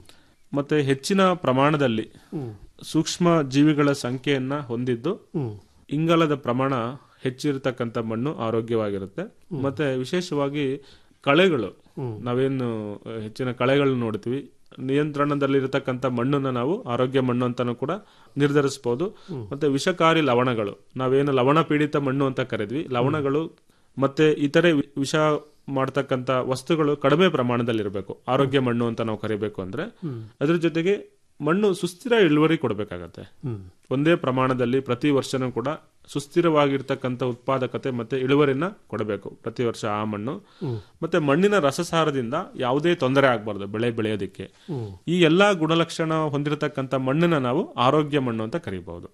ಮತ್ತೆ ಹೆಚ್ಚಿನ ಪ್ರಮಾಣದಲ್ಲಿ ಸೂಕ್ಷ್ಮ ಜೀವಿಗಳ ಸಂಖ್ಯೆಯನ್ನ ಹೊಂದಿದ್ದು ಇಂಗಾಲದ ಪ್ರಮಾಣ ಹೆಚ್ಚಿರತಕ್ಕಂತ ಮಣ್ಣು ಆರೋಗ್ಯವಾಗಿರುತ್ತೆ ಮತ್ತೆ ವಿಶೇಷವಾಗಿ ಕಳೆಗಳು ನಾವೇನು ಹೆಚ್ಚಿನ ಕಳೆಗಳು ನೋಡ್ತೀವಿ ನಿಯಂತ್ರಣದಲ್ಲಿ ಇರತಕ್ಕಂತ ಮಣ್ಣನ್ನ ನಾವು ಆರೋಗ್ಯ ಮಣ್ಣು ಅಂತಾನು ಕೂಡ ನಿರ್ಧರಿಸಬಹುದು ಮತ್ತೆ ವಿಷಕಾರಿ ಲವಣಗಳು ನಾವೇನು ಲವಣ ಪೀಡಿತ ಮಣ್ಣು ಅಂತ ಕರೆದ್ವಿ ಲವಣಗಳು ಮತ್ತೆ ಇತರೆ ವಿ- ವಿಷ ಮಾಡ್ತಕ್ಕಂತ ವಸ್ತುಗಳು ಕಡಿಮೆ ಪ್ರಮಾಣದಲ್ಲಿ ಇರಬೇಕು ಆರೋಗ್ಯ ಮಣ್ಣು ಅಂತ ನಾವು ಕರಿಬೇಕು ಅಂದ್ರೆ ಅದ್ರ ಜೊತೆಗೆ ಮಣ್ಣು ಸುಸ್ಥಿರ ಇಳುವರಿ ಕೊಡಬೇಕಾಗತ್ತೆ ಒಂದೇ ಪ್ರಮಾಣದಲ್ಲಿ ಪ್ರತಿ ವರ್ಷನೂ ಕೂಡ ಸುಸ್ಥಿರವಾಗಿರ್ತಕ್ಕಂಥ ಉತ್ಪಾದಕತೆ ಮತ್ತೆ ಇಳುವರಿನ ಕೊಡಬೇಕು ಪ್ರತಿ ವರ್ಷ ಆ ಮಣ್ಣು ಮತ್ತೆ ಮಣ್ಣಿನ ರಸಸಾರದಿಂದ ಯಾವುದೇ ತೊಂದರೆ ಆಗಬಾರ್ದು ಬೆಳೆ ಬೆಳೆಯೋದಿಕ್ಕೆ ಈ ಎಲ್ಲಾ ಗುಣಲಕ್ಷಣ ಹೊಂದಿರತಕ್ಕಂಥ ಮಣ್ಣನ್ನ ನಾವು ಆರೋಗ್ಯ ಮಣ್ಣು ಅಂತ ಕರಿಬಹುದು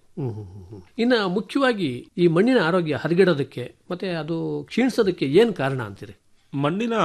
ಇನ್ನು ಮುಖ್ಯವಾಗಿ ಈ ಮಣ್ಣಿನ ಆರೋಗ್ಯ ಹದಗೆಡೋದಕ್ಕೆ ಮತ್ತೆ ಅದು ಕ್ಷೀಣಿಸೋದಕ್ಕೆ ಏನ್ ಕಾರಣ ಅಂತೀರಿ ಮಣ್ಣಿನ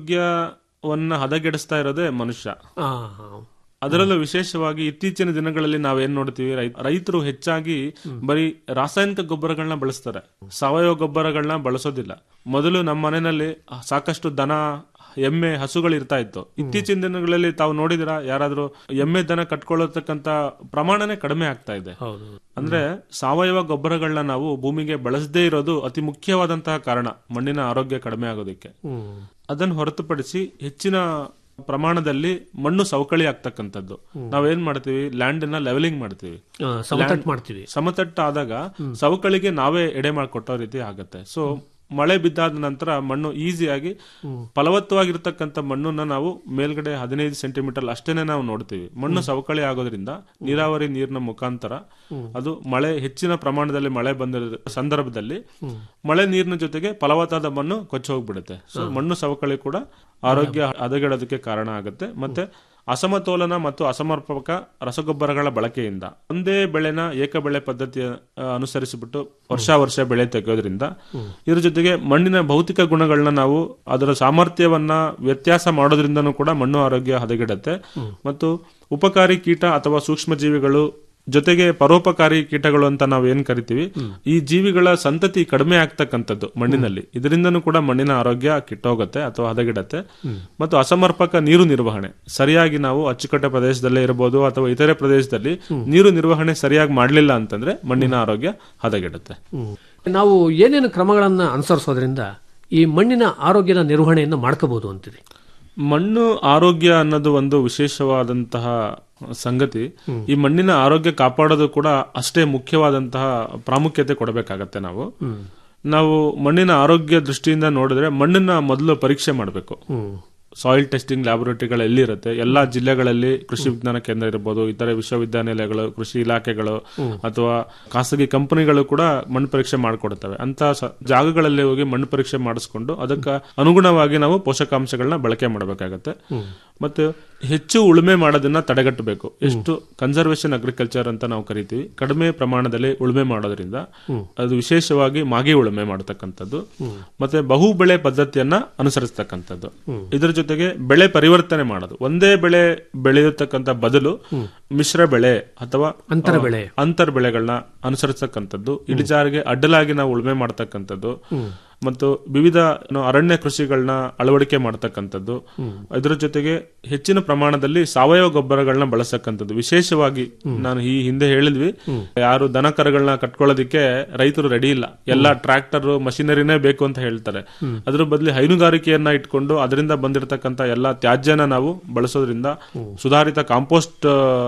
ಆರೋಗ್ಯವನ್ನ ಹದಗೆಡಿಸ್ತಾ ಇರೋದೇ ಮನುಷ್ಯ ಆ, ಅದರಲ್ಲೂ ವಿಶೇಷವಾಗಿ ಇತ್ತೀಚಿನ ದಿನಗಳಲ್ಲಿ ನಾವೇನ್ ನೋಡ್ತೀವಿ ರೈ- ರೈತರು ಹೆಚ್ಚಾಗಿ ಬರೀ ರಾಸಾಯನಿಕ ಗೊಬ್ಬರಗಳನ್ನ ಬಳಸ್ತಾರೆ ಸಾವಯವ ಗೊಬ್ಬರಗಳನ್ನ ಬಳಸೋದಿಲ್ಲ ಮೊದಲು ನಮ್ಮ ಮನೆಯಲ್ಲಿ ಸಾಕಷ್ಟು ದನ ಎಮ್ಮೆ ಹಸುಗಳು ಇರ್ತಾ ಇತ್ತು ಇತ್ತೀಚಿನ ದಿನಗಳಲ್ಲಿ ತಾವು ನೋಡಿದಿರಾ ಯಾರಾದ್ರೂ ಎಮ್ಮೆ ದನ ಕಟ್ಕೊಳ್ಳತಕ್ಕಂತ ಪ್ರಮಾಣನೇ ಕಡಿಮೆ ಆಗ್ತಾ ಇದೆ ಅಂದ್ರೆ ಸಾವಯವ ಗೊಬ್ಬರಗಳನ್ನ ನಾವು ಭೂಮಿಗೆ ಬಳಸದೇ ಇರೋದು ಅತಿ ಮುಖ್ಯವಾದಂತಹ ಕಾರಣ ಮಣ್ಣಿನ ಆರೋಗ್ಯ ಕಡಿಮೆ ಆಗೋದಕ್ಕೆ ಅದನ್ನು ಹೊರತುಪಡಿಸಿ ಹೆಚ್ಚಿನ ಪ್ರಮಾಣದಲ್ಲಿ ಮಣ್ಣು ಸವಕಳಿ ಆಗ್ತಕ್ಕಂಥದ್ದು ನಾವೇನ್ ಮಾಡ್ತೀವಿ ಲ್ಯಾಂಡ್ ನ ಲೆವೆಲಿಂಗ್ ಮಾಡ್ತೀವಿ ಆ, ಸಮತಟ್ಟು Land- ಮಾಡ್ತೀವಿ. ಸಮತಟ್ಟು ಆದಾಗ ಸವಕಳಿಗೆ ನಾವೇ ಎಡೆ ಮಾಡಿಕೊಟ್ಟೋ ರೀತಿ ಆಗತ್ತೆ ಸೊ ಮಳೆ ಬಿದ್ದಾದ ನಂತರ ಮಣ್ಣು ಈಸಿಯಾಗಿ ಫಲವತ್ತವಾಗಿರ್ತಕ್ಕಂಥ ಮಣ್ಣನ್ನ ನಾವು ಮೇಲ್ಗಡೆ ಹದಿನೈದು ಸೆಂಟಿಮೀಟರ್ ಅಷ್ಟೇನೆ ನಾವು ನೋಡ್ತೀವಿ ಮಣ್ಣು ಸವಕಳಿ ಆಗೋದ್ರಿಂದ ನೀರಾವರಿ ನೀರಿನ ಮುಖಾಂತರ ಅದು ಮಳೆ ಹೆಚ್ಚಿನ ಪ್ರಮಾಣದಲ್ಲಿ ಮಳೆ ಬಂದ ಸಂದರ್ಭದಲ್ಲಿ ಮಳೆ ನೀರಿನ ಜೊತೆಗೆ ಫಲವತ್ತಾದ ಮಣ್ಣು ಕೊಚ್ಚಿ ಹೋಗ್ಬಿಡುತ್ತೆ ಸೊ ಮಣ್ಣು ಸವಕಳಿ ಕೂಡ ಆರೋಗ್ಯ ಹದಗೆಡೋದಕ್ಕೆ ಕಾರಣ ಆಗುತ್ತೆ ಮತ್ತೆ ಅಸಮತೋಲನ ಮತ್ತು ಅಸಮರ್ಪಕ ರಸಗೊಬ್ಬರಗಳ ಬಳಕೆಯಿಂದ ಒಂದೇ ಬೆಳೆನ ಏಕ ಬೆಳೆ ಪದ್ಧತಿಯ ಆ, ಅನುಸರಿಸಿಬಿಟ್ಟು ವರ್ಷ ವರ್ಷ ಬೆಳೆ ತೆಗೆಯೋದ್ರಿಂದ ಇದ್ರ ಜೊತೆಗೆ ಮಣ್ಣಿನ ಭೌತಿಕ ಗುಣಗಳನ್ನ ನಾವು ಅದರ ಸಾಮರ್ಥ್ಯವನ್ನ ವ್ಯತ್ಯಾಸ ಮಾಡೋದ್ರಿಂದನೂ ಕೂಡ ಮಣ್ಣು ಆರೋಗ್ಯ ಹದಗೆಡುತ್ತೆ ಮತ್ತು ಉಪಕಾರಿ ಕೀಟ ಅಥವಾ ಸೂಕ್ಷ್ಮ ಜೀವಿಗಳು ಜೊತೆಗೆ ಪರೋಪಕಾರಿ ಕೀಟಗಳು ಅಂತ ನಾವು ಏನ್ ಕರಿತೀವಿ ಈ ಜೀವಿಗಳ ಸಂತತಿ ಕಡಿಮೆ ಆಗ್ತಕ್ಕಂಥದ್ದು ಮಣ್ಣಿನಲ್ಲಿ ಇದರಿಂದನೂ ಕೂಡ ಮಣ್ಣಿನ ಆರೋಗ್ಯ ಕಿಟ್ಟೋಗುತ್ತೆ ಅಥವಾ ಹದಗೆಡತ್ತೆ ಮತ್ತು ಅಸಮರ್ಪಕ ನೀರು ನಿರ್ವಹಣೆ ಸರಿಯಾಗಿ ನಾವು ಅಚ್ಚುಕಟ್ಟ ಪ್ರದೇಶದಲ್ಲೇ ಇರಬಹುದು ಅಥವಾ ಇತರೆ ಪ್ರದೇಶದಲ್ಲಿ ನೀರು ನಿರ್ವಹಣೆ ಸರಿಯಾಗಿ ಮಾಡಲಿಲ್ಲ ಅಂತಂದ್ರೆ ಮಣ್ಣಿನ ಆರೋಗ್ಯ ಹದಗೆಡುತ್ತೆ ನಾವು ಏನೇನು ಕ್ರಮಗಳನ್ನ ಅನುಸರಿಸೋದ್ರಿಂದ ಈ ಮಣ್ಣಿನ ಆರೋಗ್ಯದ ನಿರ್ವಹಣೆಯನ್ನು ಮಾಡ್ಕೋಬಹುದು ಅಂತೀರಿ ಮಣ್ಣು ಆರೋಗ್ಯ ಅನ್ನೋದು ಒಂದು ವಿಶೇಷವಾದಂತಹ ಸಂಗತಿ ಈ ಮಣ್ಣಿನ ಆರೋಗ್ಯ ಕಾಪಾಡೋದು ಕೂಡ ಅಷ್ಟೇ ಮುಖ್ಯವಾದಂತಹ ಪ್ರಾಮುಖ್ಯತೆ ಕೊಡಬೇಕಾಗತ್ತೆ ನಾವು ನಾವು ಮಣ್ಣಿನ ಆರೋಗ್ಯ ದೃಷ್ಟಿಯಿಂದ ನೋಡಿದ್ರೆ ಮಣ್ಣನ್ನ ಮೊದಲು ಪರೀಕ್ಷೆ ಮಾಡಬೇಕು ಸಾಯಿಲ್ ಟೆಸ್ಟಿಂಗ್ ಲ್ಯಾಬೊರೇಟರಿಗಳು ಎಲ್ಲಿರುತ್ತೆ ಎಲ್ಲಾ ಜಿಲ್ಲೆಗಳಲ್ಲಿ ಕೃಷಿ ವಿಜ್ಞಾನ ಕೇಂದ್ರ ಇರಬಹುದು ಇತರೆ ವಿಶ್ವವಿದ್ಯಾನಿಲಯಗಳು ಕೃಷಿ ಇಲಾಖೆಗಳು ಅಥವಾ ಖಾಸಗಿ ಕಂಪನಿಗಳು ಕೂಡ ಮಣ್ಣು ಪರೀಕ್ಷೆ ಮಾಡಿಕೊಡುತ್ತವೆ ಅಂತ ಸ- ಜಾಗಗಳಲ್ಲಿ ಹೋಗಿ ಮಣ್ಣು ಪರೀಕ್ಷೆ ಮಾಡಿಸ್ಕೊಂಡು ಅದಕ್ಕೆ ಅನುಗುಣವಾಗಿ ನಾವು ಪೋಷಕಾಂಶಗಳನ್ನ ಬಳಕೆ ಮಾಡಬೇಕಾಗತ್ತೆ ಮತ್ತು ಹೆಚ್ಚು ಉಳುಮೆ ಮಾಡೋದನ್ನ ತಡೆಗಟ್ಟಬೇಕು ಎಷ್ಟು ಕನ್ಸರ್ವೇಷನ್ ಅಗ್ರಿಕಲ್ಚರ್ ಅಂತ ನಾವು ಕರಿತೀವಿ ಕಡಿಮೆ ಪ್ರಮಾಣದಲ್ಲಿ ಉಳುಮೆ ಮಾಡೋದ್ರಿಂದ ಅದು ವಿಶೇಷವಾಗಿ ಮಾಗಿ ಉಳುಮೆ ಮಾಡತಕ್ಕಂಥದ್ದು ಮತ್ತೆ ಬಹು ಬೆಳೆ ಪದ್ಧತಿಯನ್ನ ಅನುಸರಿಸತಕ್ಕಂಥದ್ದು ಇದರ ಜೊತೆಗೆ ಬೆಳೆ ಪರಿವರ್ತನೆ ಮಾಡೋದು ಒಂದೇ ಬೆಳೆ ಬೆಳೆಯತಕ್ಕಂಥ ಬದಲು ಮಿಶ್ರ ಬೆಳೆ ಅಥವಾ ಅಂತರ ಬೆಳೆ. ಅಂತರ್ ಬೆಳೆಗಳನ್ನ ಅನುಸರಿಸತಕ್ಕಂಥದ್ದು ಇಳಿಜಾರಿಗೆ ಅಡ್ಡಲಾಗಿ ನಾವು ಉಳುಮೆ ಮಾಡತಕ್ಕಂಥದ್ದು ಮತ್ತು ವಿವಿಧ ಏನು, ಅರಣ್ಯ ಕೃಷಿಗಳನ್ನ ಅಳವಡಿಕೆ ಮಾಡತಕ್ಕಂಥದ್ದು ಇದರ ಜೊತೆಗೆ ಹೆಚ್ಚಿನ ಪ್ರಮಾಣದಲ್ಲಿ ಸಾವಯವ ಗೊಬ್ಬರಗಳನ್ನ ಬಳಸತಕ್ಕಂಥದ್ದು ವಿಶೇಷವಾಗಿ ನಾನು ಈ ಹಿಂದೆ ಹೇಳಿದ್ವಿ ಯಾರು ದನ ಕರುಗಳನ್ನ ಕಟ್ಕೊಳ್ಳೋದಿಕ್ಕೆ ರೈತರು ರೆಡಿ ಇಲ್ಲ ಎಲ್ಲ ಟ್ರ್ಯಾಕ್ಟರ್ ಮಷಿನರಿನೇ ಬೇಕು ಅಂತ ಹೇಳ್ತಾರೆ ಅದ್ರ ಬದಲು ಹೈನುಗಾರಿಕೆಯನ್ನ ಇಟ್ಕೊಂಡು ಅದರಿಂದ ಬಂದಿರತಕ್ಕಂತ ಎಲ್ಲ ತ್ಯಾಜ್ಯನ ನಾವು ಬಳಸೋದ್ರಿಂದ ಸುಧಾರಿತ ಕಾಂಪೋಸ್ಟ್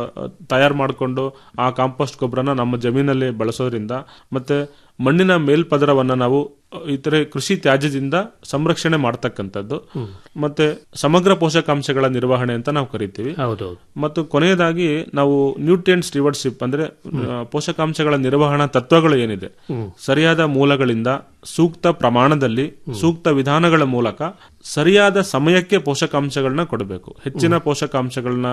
ತಯಾರು ಮಾಡಿಕೊಂಡು ಆ ಕಾಂಪೋಸ್ಟ್ ಗೊಬ್ಬರನ ನಮ್ಮ ಜಮೀನಲ್ಲಿ ಬಳಸೋದ್ರಿಂದ ಮತ್ತೆ ಮಣ್ಣಿನ ಮೇಲ್ಪದರವನ್ನ ನಾವು ಇತರೆ ಕೃಷಿ ತ್ಯಾಜ್ಯದಿಂದ ಸಂರಕ್ಷಣೆ ಮಾಡ್ತಕ್ಕಂಥದ್ದು ಮತ್ತೆ ಸಮಗ್ರ ಪೋಷಕಾಂಶಗಳ ನಿರ್ವಹಣೆ ಅಂತ ನಾವು ಕರಿತೀವಿ ಹೌದೌದು ಮತ್ತು ಕೊನೆಯದಾಗಿ ನಾವು ನ್ಯೂಟ್ರಿಯನ್ ಸ್ಟಿವರ್ಡ್ಶಿಪ್ ಅಂದ್ರೆ ಆ, ಪೋಷಕಾಂಶಗಳ ನಿರ್ವಹಣಾ ತತ್ವಗಳು ಏನಿದೆ ಸರಿಯಾದ ಮೂಲಗಳಿಂದ ಸೂಕ್ತ ಪ್ರಮಾಣದಲ್ಲಿ ಸೂಕ್ತ ವಿಧಾನಗಳ ಮೂಲಕ ಸರಿಯಾದ ಸಮಯಕ್ಕೆ ಪೋಷಕಾಂಶಗಳನ್ನ ಕೊಡಬೇಕು ಹೆಚ್ಚಿನ ಪೋಷಕಾಂಶಗಳನ್ನ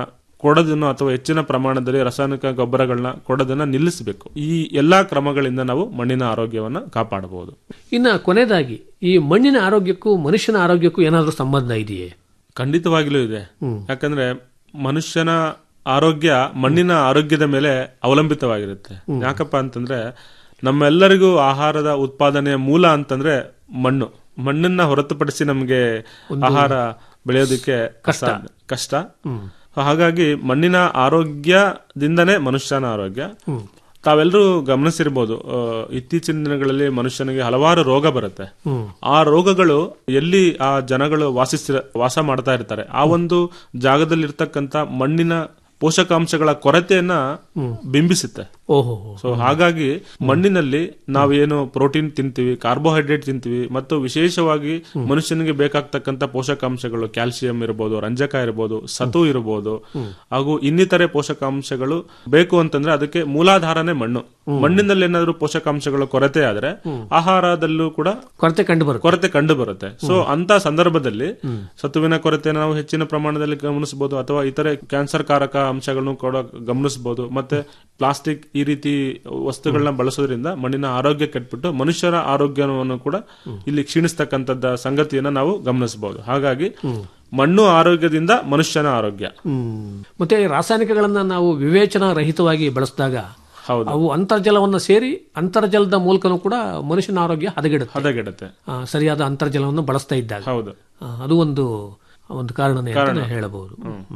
ಕೊಡೋದನ್ನು ಅಥವಾ ಹೆಚ್ಚಿನ ಪ್ರಮಾಣದಲ್ಲಿ ರಾಸಾಯನಿಕ ಗೊಬ್ಬರಗಳನ್ನ ಕೊಡೋದನ್ನ ನಿಲ್ಲಿಸಬೇಕು ಈ ಎಲ್ಲಾ ಕ್ರಮಗಳಿಂದ ನಾವು ಮಣ್ಣಿನ ಆರೋಗ್ಯವನ್ನ ಕಾಪಾಡಬಹುದು ಇನ್ನು ಕೊನೆಯದಾಗಿ ಈ ಮಣ್ಣಿನ ಆರೋಗ್ಯಕ್ಕೂ ಮನುಷ್ಯನ ಆರೋಗ್ಯಕ್ಕೂ ಏನಾದರೂ ಸಂಬಂಧ ಇದೆಯೇ ಖಂಡಿತವಾಗ್ಲೂ ಇದೆ ಯಾಕಂದ್ರೆ ಮನುಷ್ಯನ ಆರೋಗ್ಯ ಮಣ್ಣಿನ ಆರೋಗ್ಯದ ಮೇಲೆ ಅವಲಂಬಿತವಾಗಿರುತ್ತೆ ಯಾಕಪ್ಪ ಅಂತಂದ್ರೆ ನಮ್ಮೆಲ್ಲರಿಗೂ ಆಹಾರದ ಉತ್ಪಾದನೆಯ ಮೂಲ ಅಂತಂದ್ರೆ ಮಣ್ಣು ಮಣ್ಣನ್ನ ಹೊರತುಪಡಿಸಿ ನಮಗೆ ಆಹಾರ ಬೆಳೆಯೋದಕ್ಕೆ ಕಷ್ಟ ಕಷ್ಟ ಹಾಗಾಗಿ ಮಣ್ಣಿನ ಆರೋಗ್ಯದಿಂದನೇ ಮನುಷ್ಯನ ಆರೋಗ್ಯ ತಾವೆಲ್ಲರೂ ಗಮನಿಸಿರ್ಬೋದು ಆ, ಇತ್ತೀಚಿನ ದಿನಗಳಲ್ಲಿ ಮನುಷ್ಯನಿಗೆ ಹಲವಾರು ರೋಗ ಬರುತ್ತೆ ಆ ರೋಗಗಳು ಎಲ್ಲಿ ಆ ಜನಗಳು ವಾಸಿಸಿ ವಾಸ ಮಾಡ್ತಾ ಇರ್ತಾರೆ ಆ ಒಂದು ಜಾಗದಲ್ಲಿ ಇರ್ತಕ್ಕಂಥ ಮಣ್ಣಿನ ಪೋಷಕಾಂಶಗಳ ಕೊರತೆಯನ್ನ ಬಿಂಬಿಸುತ್ತೆ ಓಹೋ ಸೊ ಹಾಗಾಗಿ ಮಣ್ಣಿನಲ್ಲಿ ನಾವೇನು ಪ್ರೋಟೀನ್ ತಿಂತೀವಿ ಕಾರ್ಬೋಹೈಡ್ರೇಟ್ ತಿಂತೀವಿ ಮತ್ತು ವಿಶೇಷವಾಗಿ ಮನುಷ್ಯನಿಗೆ ಬೇಕಾಗ್ತಕ್ಕಂಥ ಪೋಷಕಾಂಶಗಳು ಕ್ಯಾಲ್ಸಿಯಂ ಇರಬಹುದು ರಂಜಕ ಇರಬಹುದು ಸತು ಇರಬಹುದು ಹಾಗೂ ಇನ್ನಿತರೆ ಪೋಷಕಾಂಶಗಳು ಬೇಕು ಅಂತಂದ್ರೆ ಅದಕ್ಕೆ ಮೂಲಾಧಾರನೇ ಮಣ್ಣು ಮಣ್ಣಿನಲ್ಲಿ ಏನಾದ್ರೂ ಪೋಷಕಾಂಶಗಳ ಕೊರತೆ ಆದ್ರೆ ಆಹಾರದಲ್ಲೂ ಕೂಡ ಕೊರತೆ ಕಂಡು ಬರುತ್ತೆ ಕೊರತೆ ಕಂಡು ಬರುತ್ತೆ ಸೊ ಅಂತ ಸಂದರ್ಭದಲ್ಲಿ ಸತುವಿನ ಕೊರತೆ ನಾವು ಹೆಚ್ಚಿನ ಪ್ರಮಾಣದಲ್ಲಿ ಗಮನಿಸಬಹುದು ಅಥವಾ ಇತರೆ ಕ್ಯಾನ್ಸರ್ ಕಾರಕ ಅಂಶಗಳನ್ನು ಕೂಡ ಗಮನಿಸಬಹುದು ಮತ್ತೆ ಪ್ಲಾಸ್ಟಿಕ್ ಈ ರೀತಿ ವಸ್ತುಗಳನ್ನ ಬಳಸೋದ್ರಿಂದ ಮಣ್ಣಿನ ಆರೋಗ್ಯ ಕೆಟ್ಬಿಟ್ಟು ಮನುಷ್ಯರ ಆರೋಗ್ಯವನ್ನು ಕೂಡ ಇಲ್ಲಿ ಕ್ಷೀಣಿಸ್ತಕ್ಕಂಥದ್ದ ಸಂಗತಿಯನ್ನ ನಾವು ಗಮನಿಸಬಹುದು ಹಾಗಾಗಿ ಮಣ್ಣು ಆರೋಗ್ಯದಿಂದ ಮನುಷ್ಯನ ಆರೋಗ್ಯ ಮತ್ತೆ ರಾಸಾಯನಿಕಗಳನ್ನ ನಾವು ವಿವೇಚನಾ ರಹಿತವಾಗಿ ಬಳಸಿದಾಗ ಹೌದು ಅವು ಅಂತರ್ಜಲವನ್ನು ಸೇರಿ ಅಂತರ್ಜಲದ ಮೂಲಕನೂ ಕೂಡ ಮನುಷ್ಯನ ಆರೋಗ್ಯ ಹದಗೆಡುತ್ತೆ ಹದಗೆಡುತ್ತೆ ಆ, ಸರಿಯಾದ ಅಂತರ್ಜಲವನ್ನು ಬಳಸ್ತಾ ಇದ್ದಾಗ ಹೌದು ಆ, ಅದು ಒಂದು ಒಂದು ಕಾರಣನೇ ಅಂತ ಹೇಳಬಹುದು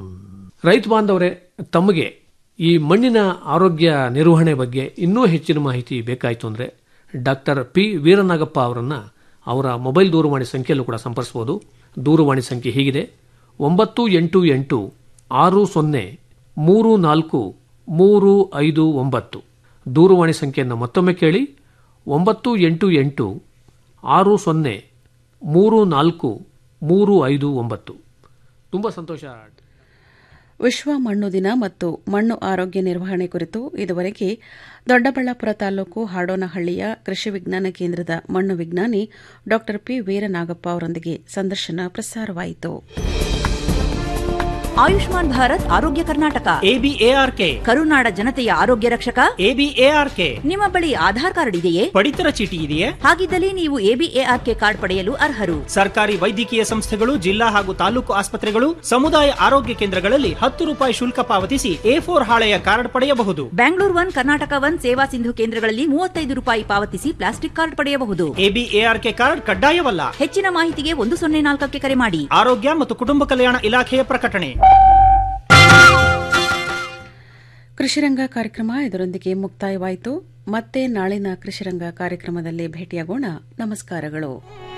ರೈತ ಬಾಂಧವರೇ ತಮಗೆ ಈ ಮಣ್ಣಿನ ಆರೋಗ್ಯ ನಿರ್ವಹಣೆ ಬಗ್ಗೆ ಇನ್ನೂ ಹೆಚ್ಚಿನ ಮಾಹಿತಿ ಬೇಕಾಯಿತು ಅಂದರೆ ಡಾಕ್ಟರ್ ಪಿ ವೀರನಾಗಪ್ಪ ಅವರನ್ನು ಅವರ ಮೊಬೈಲ್ ದೂರವಾಣಿ ಸಂಖ್ಯೆಯಲ್ಲೂ ಕೂಡ ಸಂಪರ್ಸ್ಬೋದು ದೂರವಾಣಿ ಸಂಖ್ಯೆ ಹೀಗಿದೆ ಒಂಬತ್ತು ಎಂಟು ಎಂಟು ಆರು ಸೊನ್ನೆ ಮೂರು ನಾಲ್ಕು ಮೂರು ಐದು ಒಂಬತ್ತು ದೂರವಾಣಿ ಸಂಖ್ಯೆಯನ್ನು ಮತ್ತೊಮ್ಮೆ ಕೇಳಿ ಒಂಬತ್ತು ಎಂಟು ಎಂಟು ಆರು ಸೊನ್ನೆ ಮೂರು ನಾಲ್ಕು ಮೂರು ಐದು ಒಂಬತ್ತು ತುಂಬ ಸಂತೋಷ ವಿಶ್ವ ಮಣ್ಣು ದಿನ ಮತ್ತು ಮಣ್ಣು ಆರೋಗ್ಯ ನಿರ್ವಹಣೆ ಕುರಿತು ಇದುವರೆಗೆ ದೊಡ್ಡಬಳ್ಳಾಪುರ ತಾಲೂಕು ಹಾಡೋನಹಳ್ಳಿಯ ಕೃಷಿ ವಿಜ್ಞಾನ ಕೇಂದ್ರದ ಮಣ್ಣು ವಿಜ್ಞಾನಿ ಡಾ ಪಿ ವೀರನಾಗಪ್ಪ ಅವರೊಂದಿಗೆ ಸಂದರ್ಶನ ಪ್ರಸಾರವಾಯಿತು ಆಯುಷ್ಮಾನ್ ಭಾರತ್ ಆರೋಗ್ಯ ಕರ್ನಾಟಕ ಎಬಿಎಆರ್ಕೆ ಕರುನಾಡ ಜನತೆಯ ಆರೋಗ್ಯ ರಕ್ಷಕ ಎಬಿಎಆರ್ಕೆ ನಿಮ್ಮ ಬಳಿ ಆಧಾರ್ ಕಾರ್ಡ್ ಇದೆಯೇ ಪಡಿತರ ಚೀಟಿ ಇದೆಯೇ ಹಾಗಿದ್ದಲ್ಲಿ ನೀವು ಎಬಿಎಆರ್ಕೆ ಕಾರ್ಡ್ ಪಡೆಯಲು ಅರ್ಹರು ಸರ್ಕಾರಿ ವೈದ್ಯಕೀಯ ಸಂಸ್ಥೆಗಳು ಜಿಲ್ಲಾ ಹಾಗೂ ತಾಲೂಕು ಆಸ್ಪತ್ರೆಗಳು ಸಮುದಾಯ ಆರೋಗ್ಯ ಕೇಂದ್ರಗಳಲ್ಲಿ ಹತ್ತು ರೂಪಾಯಿ ಶುಲ್ಕ ಪಾವತಿಸಿ ಎ ಫೋರ್ ಹಾಳೆಯ ಕಾರ್ಡ್ ಪಡೆಯಬಹುದು ಬ್ಯಾಂಗ್ಳೂರ್ ಒನ್ ಕರ್ನಾಟಕ ಒನ್ ಸೇವಾ ಸಿಂಧು ಕೇಂದ್ರಗಳಲ್ಲಿ ಮೂವತ್ತೈದು ರೂಪಾಯಿ ಪಾವತಿಸಿ ಪ್ಲಾಸ್ಟಿಕ್ ಕಾರ್ಡ್ ಪಡೆಯಬಹುದು ಎಬಿಎಆರ್ಕೆ ಕಾರ್ಡ್ ಕಡ್ಡಾಯವಲ್ಲ ಹೆಚ್ಚಿನ ಮಾಹಿತಿಗೆ ಒಂದು ಸೊನ್ನೆ ನಾಲ್ಕಕ್ಕೆ ಕರೆ ಮಾಡಿ ಆರೋಗ್ಯ ಮತ್ತು ಕುಟುಂಬ ಕಲ್ಯಾಣ ಇಲಾಖೆಯ ಪ್ರಕಟಣೆ ಕೃಷಿರಂಗ ಕಾರ್ಯಕ್ರಮ ಇದರೊಂದಿಗೆ ಮುಕ್ತಾಯವಾಯಿತು ಮತ್ತೆ ನಾಳಿನ ಕೃಷಿರಂಗ ಕಾರ್ಯಕ್ರಮದಲ್ಲಿ ಭೇಟಿಯಾಗೋಣ ನಮಸ್ಕಾರಗಳು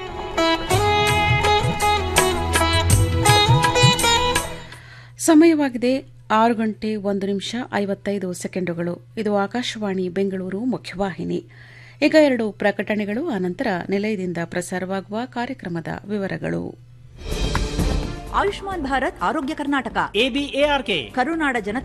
ಸಮಯವಾಗಿದೆ ಆರು ಗಂಟೆ ಒಂದು ನಿಮಿಷ ಐವತ್ತೈದು ಸೆಕೆಂಡುಗಳು ಇದು ಆಕಾಶವಾಣಿ ಬೆಂಗಳೂರು ಮುಖ್ಯವಾಹಿನಿ ಈಗ ಎರಡು ಪ್ರಕಟಣೆಗಳು ಆನಂತರ ನಿಲಯದಿಂದ ಪ್ರಸಾರವಾಗುವ ಕಾರ್ಯಕ್ರಮದ ವಿವರಗಳು ಆಯುಷ್ಮಾನ್ ಭಾರತ್ ಆರೋಗ್ಯ ಕರ್ನಾಟಕ ಎಬಿಎಆರ್ಕೆ ಕರುನಾಡ ಜನತೆ